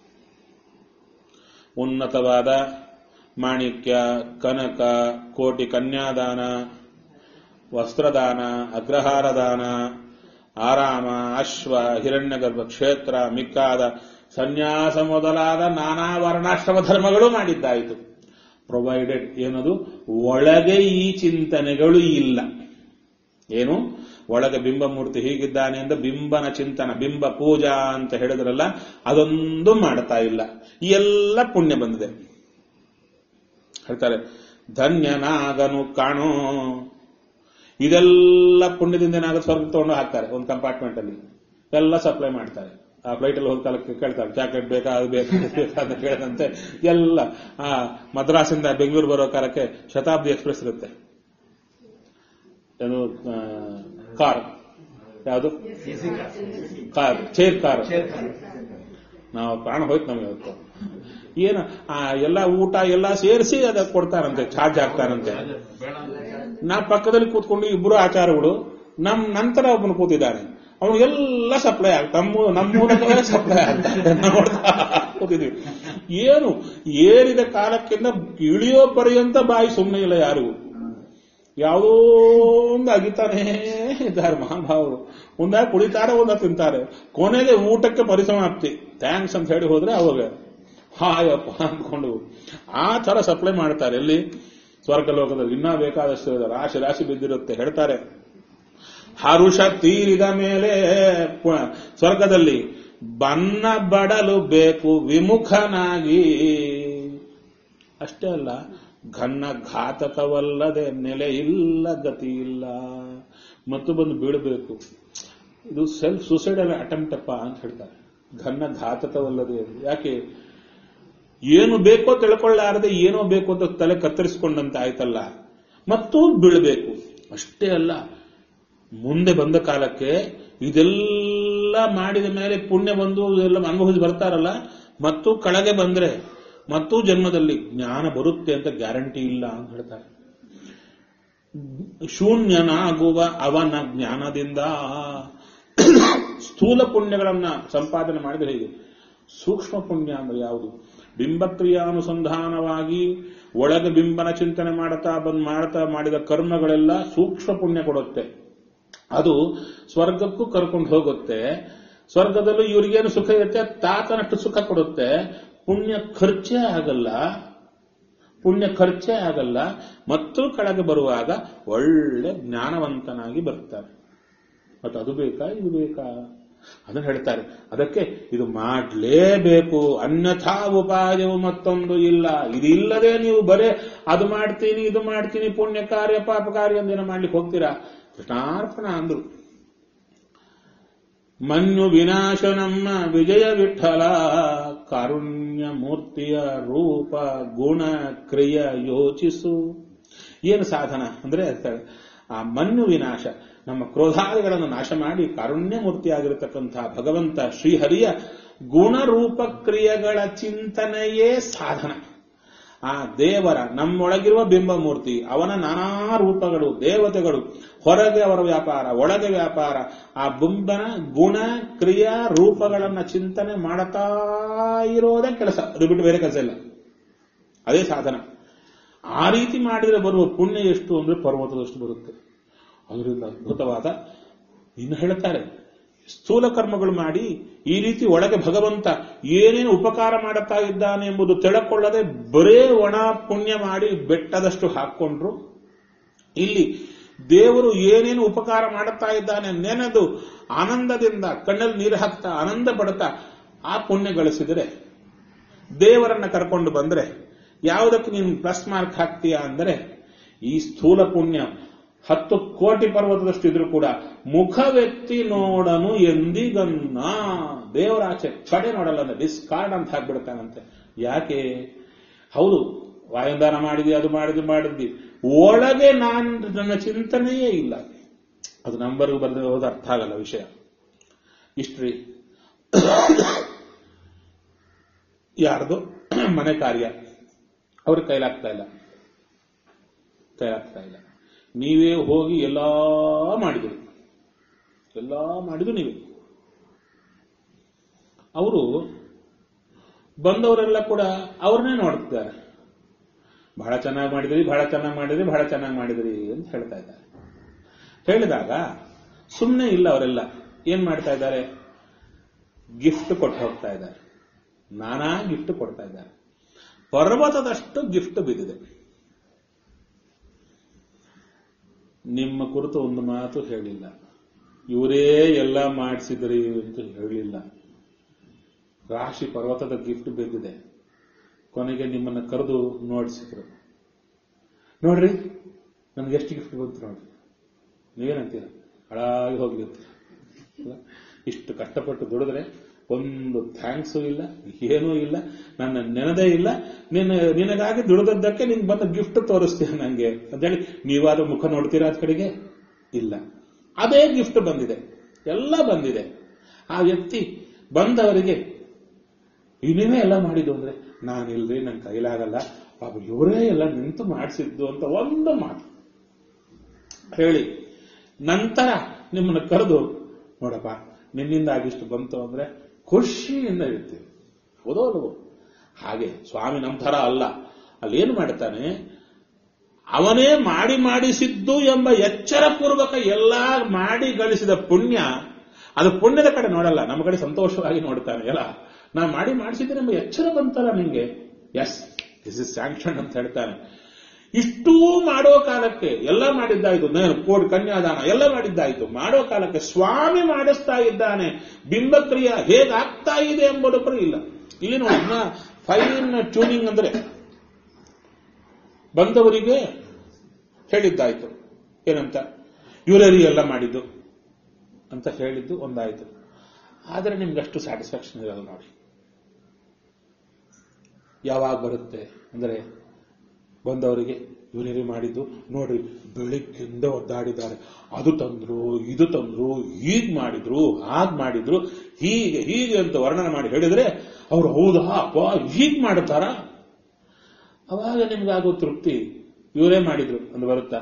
ಉನ್ನತವಾದ ಮಾಣಿಕ್ಯ ಕನಕ ಕೋಟಿ ಕನ್ಯಾದಾನ ವಸ್ತ್ರದಾನ ಅಗ್ರಹಾರ ದಾನ ಆರಾಮ ಅಶ್ವ ಹಿರಣ್ಯಗರ್ಭ ಕ್ಷೇತ್ರ ಮಿಕ್ಕಾದ ಸನ್ಯಾಸ ಮೊದಲಾದ ನಾನಾ ವರ್ಣಾಶ್ರಮ ಧರ್ಮಗಳು ಮಾಡಿದ್ದಾಯಿತು ಪ್ರೊವೈಡೆಡ್ ಏನದು ಒಳಗೆ ಈ ಚಿಂತನೆಗಳು ಇಲ್ಲ ಏನು ಒಳಗೆ ಬಿಂಬಮೂರ್ತಿ ಹೀಗಿದ್ದಾನೆ ಅಂತ ಬಿಂಬನ ಚಿಂತನ ಬಿಂಬ ಪೂಜಾ ಅಂತ ಹೇಳಿದ್ರಲ್ಲ ಅದೊಂದು ಮಾಡ್ತಾ ಇಲ್ಲ ಈ ಎಲ್ಲ ಪುಣ್ಯ ಬಂದಿದೆ ಹೇಳ್ತಾರೆ ಧನ್ಯನಾಗನು ಕಾಣೋ ಇದೆಲ್ಲ ಪುಣ್ಯದಿಂದ ಏನಾಗುತ್ತೆ ಸ್ವರ್ಗ ತಗೊಂಡು ಹಾಕ್ತಾರೆ ಒಂದು ಕಂಪಾರ್ಟ್ಮೆಂಟ್ ಅಲ್ಲಿ ಎಲ್ಲ ಸಪ್ಲೈ ಮಾಡ್ತಾರೆ ಆ ಫ್ಲೈಟ್ ಅಲ್ಲಿ ಹೋದ ಕಾಲಕ್ಕೆ ಕೇಳ್ತಾರೆ ಜಾಕೆಟ್ ಬೇಕಾ ಅದು ಬೇಕಾ ಇದು ಬೇಕಾ ಅಂತ ಕೇಳಿದಂತೆ ಎಲ್ಲ ಆ ಮದ್ರಾಸಿಂದ ಬೆಂಗಳೂರು ಬರೋ ಕಾಲಕ್ಕೆ ಶತಾಬ್ದಿ ಎಕ್ಸ್ಪ್ರೆಸ್ ಇರುತ್ತೆ ಏನು ಕಾರ್ ಯಾವುದು ಕಾರ್ ಚೇರ್ ಕಾರ್ ನಾವು ಪ್ರಾಣ ಹೋಯ್ತು ನಮಗೆ ಅವತ್ತು ಏನು ಆ ಎಲ್ಲ ಊಟ ಎಲ್ಲ ಸೇರಿಸಿ ಅದ ಕೊಡ್ತಾರಂತೆ ಚಾರ್ಜ್ ಹಾಕ್ತಾರಂತೆ ಬೇಡ ಅಂದ್ರೆ ನಾ ಪಕ್ಕದಲ್ಲಿ ಕೂತ್ಕೊಂಡು ಇಬ್ರು ಆಚಾರಗಳು ನಮ್ ನಂತರ ಒಬ್ಬನು ಕೂತಿದ್ದಾನೆ ಅವನು ಎಲ್ಲ ಸಪ್ಲೈ ಆಗ ನಮ್ಮ ನಮ್ಮ ಮೂಲಕವೇ ಸಪ್ಲೈ ಆಗ್ತಾರೆ ನೋಡ್ತಾ ಕೂತಿದ್ವಿ ಏನು ಏರಿದ ಕಾಲಕ್ಕಿಂತ ಇಳಿಯೋ ಪರ್ಯಂತ ಬಾಯಿ ಸುಮ್ಮನೆ ಇಲ್ಲ ಯಾರಿಗೂ ಯಾವುದೋ ಒಂದು ಅಗಿತಾನೇ ಇದ್ದಾರೆ ಮಹಾಭಾವರು ಒಂದ ಕುಡಿತಾರೆ ಒಂದ ತಿಂತಾರೆ ಕೊನೆಗೆ ಊಟಕ್ಕೆ ಪರಿಸಮಾಪ್ತಿ ಥ್ಯಾಂಕ್ಸ್ ಅಂತ ಹೇಳಿ ಹೋದ್ರೆ ಅವಾಗ ಹಾಯಪ್ಪ ಅಂದ್ಕೊಂಡು ಆ ತರ ಸಪ್ಲೈ ಮಾಡ್ತಾರೆ ಎಲ್ಲಿ ಸ್ವರ್ಗ ಲೋಕದಲ್ಲಿ ಇನ್ನೂ ಬೇಕಾದಷ್ಟು ಇದೆ. ರಾಶಿ ರಾಶಿ ಬಿದ್ದಿರುತ್ತೆ ಹೇಳ್ತಾರೆ ಹರುಷ ತೀರಿದ ಮೇಲೆ ಪು- ಸ್ವರ್ಗದಲ್ಲಿ ಬನ್ನ ಬಡಲು ಬೇಕು ವಿಮುಖನಾಗಿ ಅಷ್ಟೇ ಅಲ್ಲ ಘನ್ನ ಘಾತಕವಲ್ಲದೆ ನೆಲೆ ಇಲ್ಲ ಗತಿ ಇಲ್ಲ ಮತ್ತು ಬಂದು ಬೀಳಬೇಕು ಇದು ಸೆಲ್ಫ್ ಸುಸೈಡಲ್ ಅಟೆಂಪ್ಟ್ ಅಪ್ಪ ಅಂತ ಹೇಳ್ತಾರೆ ಘನ್ನ ಘಾತಕವಲ್ಲದೆ ಯಾಕೆ ಏನು ಬೇಕೋ ತಿಳ್ಕೊಳ್ಳಾರದೆ ಏನೋ ಬೇಕು ಅಂತ ತಲೆ ಕತ್ತರಿಸಿಕೊಂಡಂತ ಆಯ್ತಲ್ಲ ಮತ್ತು ಬೀಳಬೇಕು ಅಷ್ಟೇ ಅಲ್ಲ ಮುಂದೆ ಬಂದ ಕಾಲಕ್ಕೆ ಇದೆಲ್ಲ ಮಾಡಿದ ಮೇಲೆ ಪುಣ್ಯ ಬಂದು ಎಲ್ಲ ಅನುಭವಿಸಿ ಬರ್ತಾರಲ್ಲ ಮತ್ತು ಕೆಳಗೆ ಬಂದ್ರೆ ಮತ್ತು ಜನ್ಮದಲ್ಲಿ ಜ್ಞಾನ ಬರುತ್ತೆ ಅಂತ ಗ್ಯಾರಂಟಿ ಇಲ್ಲ ಅಂತ ಹೇಳ್ತಾರೆ ಶೂನ್ಯನಾಗುವ ಅವನ ಜ್ಞಾನದಿಂದ ಸ್ಥೂಲ ಪುಣ್ಯಗಳನ್ನ ಸಂಪಾದನೆ ಮಾಡಿದರೆ ಹೇಗೆ ಸೂಕ್ಷ್ಮ ಪುಣ್ಯ ಅಂದ್ರೆ ಯಾವುದು ಬಿಂಬಕ್ರಿಯಾನುಸಂಧಾನವಾಗಿ ಒಳಗೆ ಬಿಂಬನ ಚಿಂತನೆ ಮಾಡ್ತಾ ಬಂದ್ ಮಾಡ್ತಾ ಮಾಡಿದ ಕರ್ಮಗಳೆಲ್ಲ ಸೂಕ್ಷ್ಮ ಪುಣ್ಯ ಕೊಡುತ್ತೆ ಅದು ಸ್ವರ್ಗಕ್ಕೂ ಕರ್ಕೊಂಡು ಹೋಗುತ್ತೆ ಸ್ವರ್ಗದಲ್ಲೂ ಇವ್ರಿಗೇನು ಸುಖ ಇರುತ್ತೆ ತಾತನಷ್ಟು ಸುಖ ಕೊಡುತ್ತೆ ಪುಣ್ಯ ಖರ್ಚೇ ಆಗಲ್ಲ ಪುಣ್ಯ ಖರ್ಚೇ ಆಗಲ್ಲ ಮತ್ತು ಕೆಳಗೆ ಬರುವಾಗ ಒಳ್ಳೆ ಜ್ಞಾನವಂತನಾಗಿ ಬರ್ತಾರೆ ಮತ್ತು ಅದು ಬೇಕಾ ಇದು ಬೇಕಾ ಅದನ್ನು ಹೇಳ್ತಾರೆ ಅದಕ್ಕೆ ಇದು ಮಾಡಲೇಬೇಕು ಅನ್ಯಥಾ ಉಪಾಯವು ಮತ್ತೊಂದು ಇಲ್ಲ ಇದಿಲ್ಲದೆ ನೀವು ಬರೇ ಅದು ಮಾಡ್ತೀನಿ ಇದು ಮಾಡ್ತೀನಿ ಪುಣ್ಯ ಕಾರ್ಯ ಪಾಪ ಕಾರ್ಯ ಅಂದೇನೋ ಮಾಡ್ಲಿಕ್ಕೆ ಹೋಗ್ತೀರಾ ಕೃಷ್ಣಾರ್ಪಣ ಅಂದ್ರು ಮನ್ಯು ವಿನಾಶ ನಮ್ಮ ವಿಜಯ ವಿಠಲ ಕಾರುಣ್ಯ ಮೂರ್ತಿಯ ರೂಪ ಗುಣ ಕ್ರಿಯ ಯೋಚಿಸು ಏನು ಸಾಧನ ಅಂದ್ರೆ ಹೇಳ್ತಾರೆ ಆ ಮನ್ಯು ವಿನಾಶ ನಮ್ಮ ಕ್ರೋಧಾದಿಗಳನ್ನು ನಾಶ ಮಾಡಿ ಕಾರುಣ್ಯ ಮೂರ್ತಿಯಾಗಿರತಕ್ಕಂತಹ ಭಗವಂತ ಶ್ರೀಹರಿಯ ಗುಣರೂಪ ಕ್ರಿಯೆಗಳ ಚಿಂತನೆಯೇ ಸಾಧನ ಆ ದೇವರ ನಮ್ಮೊಳಗಿರುವ ಬಿಂಬಮೂರ್ತಿ ಅವನ ನಾನಾ ರೂಪಗಳು ದೇವತೆಗಳು ಹೊರಗೆ ಅವರ ವ್ಯಾಪಾರ ಒಳಗೆ ವ್ಯಾಪಾರ ಆ ಬಿಂಬನ ಗುಣ ಕ್ರಿಯಾ ರೂಪಗಳನ್ನ ಚಿಂತನೆ ಮಾಡುತ್ತಾ ಇರೋದೇ ಕೆಲಸ ಅದು ಬಿಟ್ಟು ಬೇರೆ ಕೆಲಸ ಇಲ್ಲ ಅದೇ ಸಾಧನ ಆ ರೀತಿ ಮಾಡಿದರೆ ಬರುವ ಪುಣ್ಯ ಎಷ್ಟು ಅಂದ್ರೆ ಪರ್ವತದಷ್ಟು ಬರುತ್ತೆ ಅದರಿಂದ ಅದ್ಭುತವಾದ ಇನ್ನು ಹೇಳ್ತಾರೆ ಸ್ಥೂಲ ಕರ್ಮಗಳು ಮಾಡಿ ಈ ರೀತಿ ಒಳಗೆ ಭಗವಂತ ಏನೇನು ಉಪಕಾರ ಮಾಡುತ್ತಾ ಇದ್ದಾನೆ ಎಂಬುದು ತಿಳಕೊಳ್ಳದೆ ಬರೇ ಒಣ ಪುಣ್ಯ ಮಾಡಿ ಬೆಟ್ಟದಷ್ಟು ಹಾಕ್ಕೊಂಡ್ರು ಇಲ್ಲಿ ದೇವರು ಏನೇನು ಉಪಕಾರ ಮಾಡುತ್ತಾ ಇದ್ದಾನೆ ನೆನೆದು ಆನಂದದಿಂದ ಕಣ್ಣಲ್ಲಿ ನೀರು ಹಾಕ್ತಾ ಆನಂದ ಪಡ್ತಾ ಆ ಪುಣ್ಯ ಗಳಿಸಿದರೆ ದೇವರನ್ನ ಕರ್ಕೊಂಡು ಬಂದ್ರೆ ಯಾವುದಕ್ಕೆ ನೀನು ಪ್ಲಸ್ ಮಾರ್ಕ್ ಹಾಕ್ತೀಯಾ ಅಂದರೆ ಈ ಸ್ಥೂಲ ಪುಣ್ಯ ಹತ್ತು ಕೋಟಿ ಪರ್ವತದಷ್ಟು ಇದ್ರೂ ಕೂಡ ಮುಖವೆತ್ತಿ ನೋಡನು ಎಂದಿಗನ್ನ ದೇವರಾಚೆ ಕಡೆ ನೋಡಲ್ಲ ಅಂದ್ರೆ ಡಿಸ್ಕಾರ್ಡ್ ಅಂತ ಹಾಕ್ಬಿಡ್ತಾನಂತೆ ಯಾಕೆ ಹೌದು ವಾಯುದಾನ ಮಾಡಿದ್ವಿ ಅದು ಮಾಡಿದ್ವಿ ಮಾಡಿದ್ವಿ ಒಳಗೆ ನಾನು ನನ್ನ ಚಿಂತನೆಯೇ ಇಲ್ಲ ಅದು ನಂಬರ್ಗೆ ಬಂದ್ರೆ ಹೋದ ಅರ್ಥ ಆಗಲ್ಲ ವಿಷಯ ಇಷ್ಟ್ರಿ ಯಾರ್ದು ಮನೆ ಕಾರ್ಯ ಅವ್ರ ಕೈಲಾಗ್ತಾ ಇಲ್ಲ ಕೈಲಾಗ್ತಾ ಇಲ್ಲ ನೀವೇ ಹೋಗಿ ಎಲ್ಲಾ ಮಾಡಿದ್ರಿ ಎಲ್ಲಾ ಮಾಡಿದ್ರು ನೀವೇ ಅವರು ಬಂದವರೆಲ್ಲ ಕೂಡ ಅವ್ರನ್ನೇ ನೋಡ್ತಿದ್ದಾರೆ ಬಹಳ ಚೆನ್ನಾಗಿ ಮಾಡಿದ್ರಿ ಬಹಳ ಚೆನ್ನಾಗಿ ಮಾಡಿದ್ರಿ ಬಹಳ ಚೆನ್ನಾಗಿ ಮಾಡಿದ್ರಿ ಅಂತ ಹೇಳ್ತಾ ಇದ್ದಾರೆ ಹೇಳಿದಾಗ ಸುಮ್ಮನೆ ಇಲ್ಲ ಅವರೆಲ್ಲ ಏನ್ ಮಾಡ್ತಾ ಇದ್ದಾರೆ ಗಿಫ್ಟ್ ಕೊಟ್ಟು ಹೋಗ್ತಾ ಇದ್ದಾರೆ ನಾನಾ ಗಿಫ್ಟ್ ಕೊಡ್ತಾ ಇದ್ದಾರೆ ಪರ್ವತದಷ್ಟು ಗಿಫ್ಟ್ ಬಿದ್ದಿದೆ ನಿಮ್ಮ ಕುರಿತು ಒಂದು ಮಾತು ಹೇಳಿಲ್ಲ ಇವರೇ ಎಲ್ಲ ಮಾಡಿಸಿದ್ರಿ ಅಂತ ಹೇಳಿಲ್ಲ ರಾಶಿ ಪರ್ವತದ ಗಿಫ್ಟ್ ಬಿದ್ದಿದೆ ಕೊನೆಗೆ ನಿಮ್ಮನ್ನ ಕರೆದು ನೋಡಿಸಿದ್ರು ನೋಡ್ರಿ ನನ್ಗೆ ಎಷ್ಟು ಗಿಫ್ಟ್ ಬಂತು ನೋಡ್ರಿ ನೀವೇನಂತೀರ ಹಾಳಾಗಿ ಹೋಗ್ಲಿ ಅಂತೀರ ಅಲ್ಲ? ಇಷ್ಟು ಕಷ್ಟಪಟ್ಟು ದುಡಿದ್ರೆ ಒಂದು ಥ್ಯಾಂಕ್ಸು ಇಲ್ಲ ಏನೂ ಇಲ್ಲ ನನ್ನ ನೆನದೇ ಇಲ್ಲ ನಿನ್ನ ನಿನಗಾಗಿ ದುಡಿದದ್ದಕ್ಕೆ ನಿನ್ಗೆ ಬಂದ ಗಿಫ್ಟ್ ತೋರಿಸ್ತೀಯ ನಂಗೆ ಅಂತೇಳಿ ನೀವಾದ ಮುಖ ನೋಡ್ತೀರಾ ಅದ್ ಕಡೆಗೆ ಇಲ್ಲ ಅದೇ ಗಿಫ್ಟ್ ಬಂದಿದೆ ಎಲ್ಲ ಬಂದಿದೆ ಆ ವ್ಯಕ್ತಿ ಬಂದವರಿಗೆ ಇನ್ನೇನೇ ಎಲ್ಲ ಮಾಡಿದ್ದು ಅಂದ್ರೆ ನಾನಿಲ್ರಿ ನನ್ನ ಕೈಲಾಗಲ್ಲ ಪಾಪ ಇವರೇ ಎಲ್ಲ ನಿಂತು ಮಾಡಿಸಿದ್ದು ಅಂತ ಒಂದು ಮಾತು ಹೇಳಿ ನಂತರ ನಿಮ್ಮನ್ನ ಕರೆದು ನೋಡಪ್ಪ ನಿನ್ನಿಂದ ಆಗಿಷ್ಟು ಬಂತು ಅಂದ್ರೆ ಖುಷಿಯಿಂದ ಇರ್ತೀವಿ ಹೌದೋ ಅಲ್ವೋ ಹಾಗೆ ಸ್ವಾಮಿ ನಮ್ಮ ಥರ ಅಲ್ಲ ಅಲ್ಲೇನು ಮಾಡ್ತಾನೆ ಅವನೇ ಮಾಡಿ ಮಾಡಿಸಿದ್ದು ಎಂಬ ಎಚ್ಚರ ಪೂರ್ವಕ ಎಲ್ಲ ಮಾಡಿ ಗಳಿಸಿದ ಪುಣ್ಯ ಅದು ಪುಣ್ಯದ ಕಡೆ ನೋಡಲ್ಲ ನಮ್ಮ ಕಡೆ ಸಂತೋಷವಾಗಿ ನೋಡ್ತಾನೆ ಎಲ್ಲ ನಾ ಮಾಡಿ ಮಾಡಿಸಿದ್ರೆ ಎಂಬ ಎಚ್ಚರ ಬಂತಲ್ಲ ನಿಂಗೆ ಎಸ್ ದಿಸ್ ಇಸ್ ಸ್ಯಾಂಕ್ಷನ್ ಅಂತ ಹೇಳ್ತಾನೆ ಇಷ್ಟೂ ಮಾಡೋ ಕಾಲಕ್ಕೆ ಎಲ್ಲ ಮಾಡಿದ್ದಾಯ್ತು ನೇನು ಕೋಡ್ ಕನ್ಯಾದಾನ ಎಲ್ಲ ಮಾಡಿದ್ದಾಯ್ತು ಮಾಡೋ ಕಾಲಕ್ಕೆ ಸ್ವಾಮಿ ಮಾಡಿಸ್ತಾ ಇದ್ದಾನೆ ಬಿಂಬಕ್ರಿಯ ಹೇಗಾಗ್ತಾ ಇದೆ ಎಂಬುದು ಕೂಡ ಇಲ್ಲ ಇಲ್ಲಿ ನೋಡಿ ಇನ್ನ ಫೈನ್ ಟ್ಯೂನಿಂಗ್ ಅಂದ್ರೆ ಬಂದವರಿಗೆ ಹೇಳಿದ್ದಾಯ್ತು ಏನಂತ ಇವರಲ್ಲಿ ಎಲ್ಲ ಮಾಡಿದ್ದು ಅಂತ ಹೇಳಿದ್ದು ಒಂದಾಯ್ತು ಆದರೆ ನಿಮ್ಗೆ ಅಷ್ಟು ಸ್ಯಾಟಿಸ್ಫ್ಯಾಕ್ಷನ್ ಇರಲ್ಲ ನೋಡಿ ಯಾವಾಗ ಬರುತ್ತೆ ಅಂದ್ರೆ ಬಂದವರಿಗೆ ಇವರೇ ಮಾಡಿದ್ದು ನೋಡ್ರಿ ಬೆಳಿಗ್ಗಿಂದ ಒದ್ದಾಡಿದ್ದಾರೆ ಅದು ತಂದ್ರು ಇದು ತಂದ್ರು ಹೀಗ್ ಮಾಡಿದ್ರು ಹಾಗ್ ಮಾಡಿದ್ರು ಹೀಗೆ ಹೀಗೆ ಅಂತ ವರ್ಣನೆ ಮಾಡಿ ಹೇಳಿದ್ರೆ ಅವ್ರು ಹೌದಾ ಅಪ್ಪ ಹೀಗ್ ಮಾಡುತ್ತಾರ ಅವಾಗ ನಿಮ್ಗಾಗೋ ತೃಪ್ತಿ ಇವರೇ ಮಾಡಿದ್ರು ಅಂತ ಬರುತ್ತಾ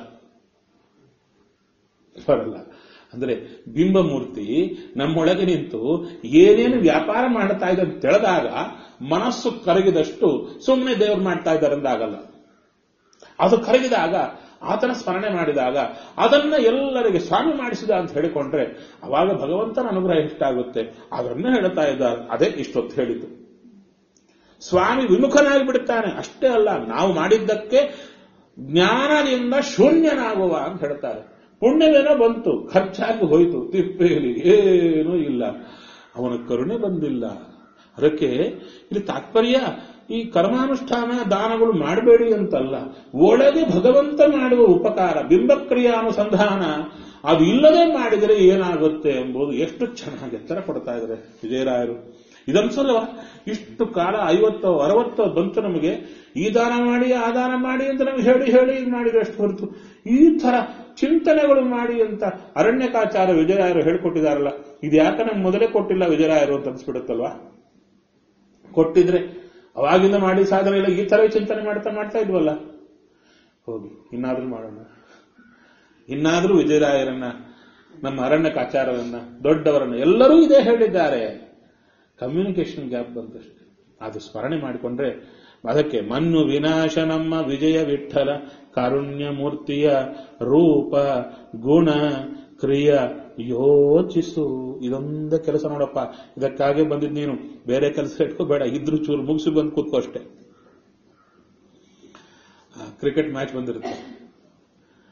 ಬರಲ್ಲ ಅಂದ್ರೆ ಬಿಂಬಮೂರ್ತಿ ನಮ್ಮೊಳಗೆ ನಿಂತು ಏನೇನು ವ್ಯಾಪಾರ ಮಾಡ್ತಾ ಇದೆ ಅಂತ ತಿಳಿದಾಗ ಮನಸ್ಸು ಕರಗಿದಷ್ಟು ಸುಮ್ಮನೆ ದೇವ್ರು ಮಾಡ್ತಾ ಇದ್ದಾರೆ ಅಂದಾಗಲ್ಲ ಅದು ಕರಗಿದಾಗ ಆತನ ಸ್ಮರಣೆ ಮಾಡಿದಾಗ ಅದನ್ನ ಎಲ್ಲರಿಗೆ ಸ್ವಾಮಿ ಮಾಡಿಸಿದ ಅಂತ ಹೇಳಿಕೊಂಡ್ರೆ ಅವಾಗ ಭಗವಂತನ ಅನುಗ್ರಹ ಎಷ್ಟಾಗುತ್ತೆ ಅದನ್ನ ಹೇಳ್ತಾ ಇದ್ದಾರೆ ಅದೇ ಇಷ್ಟೊತ್ತು ಹೇಳಿದ್ದು ಸ್ವಾಮಿ ವಿಮುಖನಾಗಿ ಬಿಡುತ್ತಾನೆ ಅಷ್ಟೇ ಅಲ್ಲ ನಾವು ಮಾಡಿದ್ದಕ್ಕೆ ಜ್ಞಾನದಿಂದ ಶೂನ್ಯನಾಗುವ ಅಂತ ಹೇಳ್ತಾರೆ ಪುಣ್ಯವೇನೋ ಬಂತು ಖರ್ಚಾಗಿ ಹೋಯಿತು ತಿಪ್ಪೇಲಿ ಏನೂ ಇಲ್ಲ ಅವನ ಕರುಣೆ ಬಂದಿಲ್ಲ ಅದಕ್ಕೆ ಇಲ್ಲಿ ತಾತ್ಪರ್ಯ ಈ ಕರ್ಮಾನುಷ್ಠಾನ ದಾನಗಳು ಮಾಡಬೇಡಿ ಅಂತಲ್ಲ ಒಳಗೆ ಭಗವಂತ ಮಾಡುವ ಉಪಕಾರ ಬಿಂಬಕ್ರಿಯಾನುಸಂಧಾನ ಅದು ಇಲ್ಲದೆ ಮಾಡಿದರೆ ಏನಾಗುತ್ತೆ ಎಂಬುದು ಎಷ್ಟು ಚೆನ್ನಾಗಿ ಎತ್ತರ ಕೊಡ್ತಾ ಇದ್ದಾರೆ ವಿಜಯರಾಯರು ಇದನ್ಸಲ್ವ ಇಷ್ಟು ಕಾಲ ಐವತ್ತೋ ಅರವತ್ತೋ ಬಂತು ನಮಗೆ ಈ ದಾನ ಮಾಡಿ ಆ ದಾನ ಮಾಡಿ ಅಂತ ನಮ್ಗೆ ಹೇಳಿ ಹೇಳಿ ಇದು ಮಾಡಿದ್ರೆ ಅಷ್ಟು ಹೊರತು ಈ ತರ ಚಿಂತನೆಗಳು ಮಾಡಿ ಅಂತ ಅರಣ್ಯಕಾಚಾರ ವಿಜಯರಾಯರು ಹೇಳ್ಕೊಟ್ಟಿದಾರಲ್ಲ ಇದು ಯಾಕೆ ನಮ್ಗೆ ಮೊದಲೇ ಕೊಟ್ಟಿಲ್ಲ ವಿಜಯರಾಯರು ಅಂತ ಅನ್ಸ್ಬಿಡುತ್ತಲ್ವಾ ಕೊಟ್ಟಿದ್ರೆ ಅವಾಗಿಂದ ಮಾಡಿ ಸಾಧನೆ ಇಲ್ಲ ಈ ತರ ಚಿಂತನೆ ಮಾಡ್ತಾ ಮಾಡ್ತಾ ಇದ್ವಲ್ಲ ಹೋಗಿ ಇನ್ನಾದ್ರೂ ಮಾಡೋಣ ಇನ್ನಾದ್ರೂ ವಿಜಯರಾಯರನ್ನ ನಮ್ಮ ಅರಣ್ಯಕಾಚಾರರನ್ನ ದೊಡ್ಡವರನ್ನ ಎಲ್ಲರೂ ಇದೇ ಹೇಳಿದ್ದಾರೆ ಕಮ್ಯುನಿಕೇಶನ್ ಗ್ಯಾಪ್ ಬಂತಷ್ಟೇ ಅದು ಸ್ಮರಣೆ ಮಾಡಿಕೊಂಡ್ರೆ ಅದಕ್ಕೆ ಮಣ್ಣು ವಿನಾಶ ನಮ್ಮ ವಿಜಯ ವಿಠಲ ಕಾರುಣ್ಯ ಮೂರ್ತಿಯ ರೂಪ ಗುಣ ಕ್ರಿಯ ಯೋಚಿಸು ಇದೊಂದೇ ಕೆಲಸ ನೋಡಪ್ಪ ಇದಕ್ಕಾಗೆ ಬಂದಿದ್ ನೀನು ಬೇರೆ ಕೆಲಸ ಇಟ್ಕೋಬೇಡ ಇದ್ರು ಚೂರು ಮುಗಿಸಿ ಬಂದು ಕೂತ್ಕೋ ಅಷ್ಟೇ ಕ್ರಿಕೆಟ್ ಮ್ಯಾಚ್ ಬಂದಿರುತ್ತೆ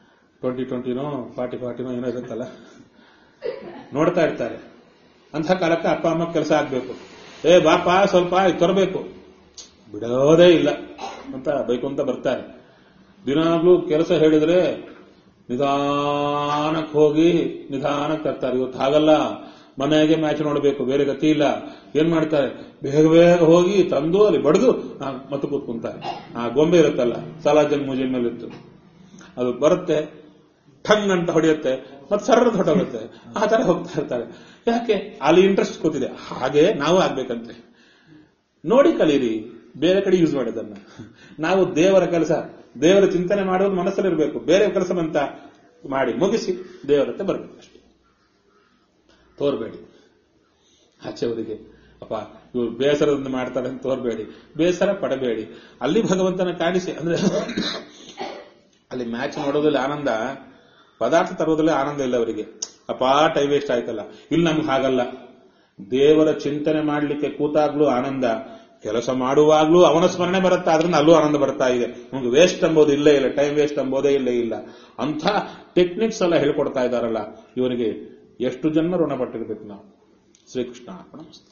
ಟ್ವೆಂಟಿ ಟ್ವೆಂಟಿನೋ ಫಾರ್ಟಿ ಫಾರ್ಟಿನೋ ಏನೋ ಇರುತ್ತಲ್ಲ ನೋಡ್ತಾ ಇರ್ತಾರೆ ಅಂಥ ಕಾಲಕ್ಕೆ ಅಪ್ಪ ಅಮ್ಮ ಕೆಲಸ ಆಗ್ಬೇಕು ಏ ಬಾಪ ಸ್ವಲ್ಪ ಇದು ತರಬೇಕು ಬಿಡೋದೇ ಇಲ್ಲ ಅಂತ ಬೇಕು ಅಂತ ಬರ್ತಾರೆ ದಿನಾಗ್ಲೂ ಕೆಲಸ ಹೇಳಿದ್ರೆ ನಿಧಾನಕ್ಕೆ ಹೋಗಿ ನಿಧಾನಕ್ಕೆ ತರ್ತಾರೆ ಇವತ್ತು ಹಾಗಲ್ಲ ಮನೆಗೆ ಮ್ಯಾಚ್ ನೋಡಬೇಕು ಬೇರೆ ಗತಿ ಇಲ್ಲ ಏನ್ ಮಾಡ್ತಾರೆ ಬೇಗ ಬೇಗ ಹೋಗಿ ತಂದು ಅಲ್ಲಿ ಬಡ್ದು ಆ, ಮತ್ತೆ ಕೂತ್ಕೊಂತಾರೆ ಆ ಗೊಂಬೆ ಇರುತ್ತಲ್ಲ ಸಾಲಾಜನ್ ಮ್ಯೂಸಿಯಂ ಮೇಲೆ ಇತ್ತು ಅದು ಬರುತ್ತೆ ಠಂಗ್ ಅಂತ ಹೊಡೆಯುತ್ತೆ ಮತ್ತೆ ಸರಳ ಹೊಟ್ಟೋಗುತ್ತೆ ಆ ತರ ಹೋಗ್ತಾ ಇರ್ತಾರೆ ಯಾಕೆ ಅಲ್ಲಿ ಇಂಟ್ರೆಸ್ಟ್ ಕೂತಿದೆ ಹಾಗೆ ನಾವು ಆಗ್ಬೇಕಂತೆ ನೋಡಿ ಕಲೀರಿ ಬೇರೆ ಕಡೆ ಯೂಸ್ ಮಾಡಿದನ್ನ ನಾವು ದೇವರ ಕೆಲಸ ದೇವರ ಚಿಂತನೆ ಮಾಡೋದು ಮನಸ್ಸಲ್ಲಿರ್ಬೇಕು ಬೇರೆ ಕೆಲಸವಂತ ಮಾಡಿ ಮುಗಿಸಿ ದೇವರತ್ತೆ ಬರಬೇಕು ಅಷ್ಟೇ ತೋರ್ಬೇಡಿ ಆಚೆಯವರಿಗೆ ಅಪ್ಪ ಇವ್ರು ಬೇಸರದಿಂದ ಮಾಡ್ತಾರೆ ಅಂತ ತೋರ್ಬೇಡಿ ಬೇಸರ ಪಡಬೇಡಿ ಅಲ್ಲಿ ಭಗವಂತನ ಕಾಣಿಸಿ ಅಂದ್ರೆ ಅಲ್ಲಿ ಮ್ಯಾಚ್ ನೋಡೋದ್ರಲ್ಲಿ ಆನಂದ ಪದಾರ್ಥ ತರೋದ್ರಲ್ಲಿ ಆನಂದ ಇಲ್ಲ ಅವರಿಗೆ ಅಪ್ಪ ಟೈಮ್ ವೇಸ್ಟ್ ಆಯ್ತಲ್ಲ ಇಲ್ಲಿ ನಮ್ಗೆ ಹಾಗಲ್ಲ ದೇವರ ಚಿಂತನೆ ಮಾಡ್ಲಿಕ್ಕೆ ಕೂತಾಗ್ಲೂ ಆನಂದ ಕೆಲಸ ಮಾಡುವಾಗ್ಲೂ ಅವನ ಸ್ಮರಣೆ ಬರುತ್ತಾ ಅದ್ರಿಂದ ಅಲ್ಲೂ ಆನಂದ ಬರ್ತಾ ಇದೆ ನಮ್ಗೆ ವೇಸ್ಟ್ ಎಂಬುದು ಇಲ್ಲೇ ಇಲ್ಲ ಟೈಮ್ ವೇಸ್ಟ್ ಎಂಬುದೇ ಇಲ್ಲೇ ಇಲ್ಲ ಅಂಥ ಟೆಕ್ನಿಕ್ಸ್ ಎಲ್ಲ ಹೇಳ್ಕೊಡ್ತಾ ಇದಾರಲ್ಲ ಇವರಿಗೆ ಎಷ್ಟು ಜನ್ಮ ಋಣಪಟ್ಟಿರ್ಬೇಕು ನಾವು ಶ್ರೀಕೃಷ್ಣ ಅರ್ಪಣ ಮಸ್ತು.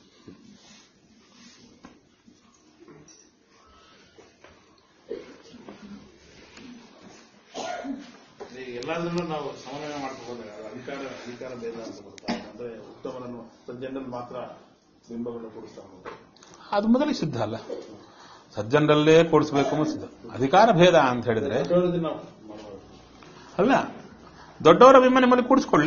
ಈಗ ಎಲ್ಲದನ್ನು ನಾವು ಸಮನ್ವಯ ಮಾಡ್ಕೊಂಡು ಅಧಿಕಾರ ಅಧಿಕಾರ ಭೇದ ಅಂತ ಬರ್ತಾ ಇದೆ. ಅಂದ್ರೆ ಉತ್ತಮರನ್ನು ಸಜ್ಜನರಲ್ಲಿ ಮಾತ್ರ ಬಿಂಬಗಳನ್ನು ಕೂಡಿಸ್ತಾ ಹೋಗೋದು ಅದು ಮೊದಲಿಗೆ ಸಿದ್ಧ ಅಲ್ಲ ಸಜ್ಜನರಲ್ಲೇ ಕೊಡಿಸ್ಬೇಕು ಅನ್ನೋ ಸಿದ್ಧ ಅಧಿಕಾರ ಭೇದ ಅಂತ ಹೇಳಿದ್ರೆ ದೊಡ್ಡವರದ್ದು ನಾವು ಮಾಡುವಾಗ ಅಲ್ಲ ದೊಡ್ಡವರ ವಿಮ ನಿಮ್ಮಲ್ಲಿ ಕೂಡಿಸ್ಕೊಳ್ಳಿ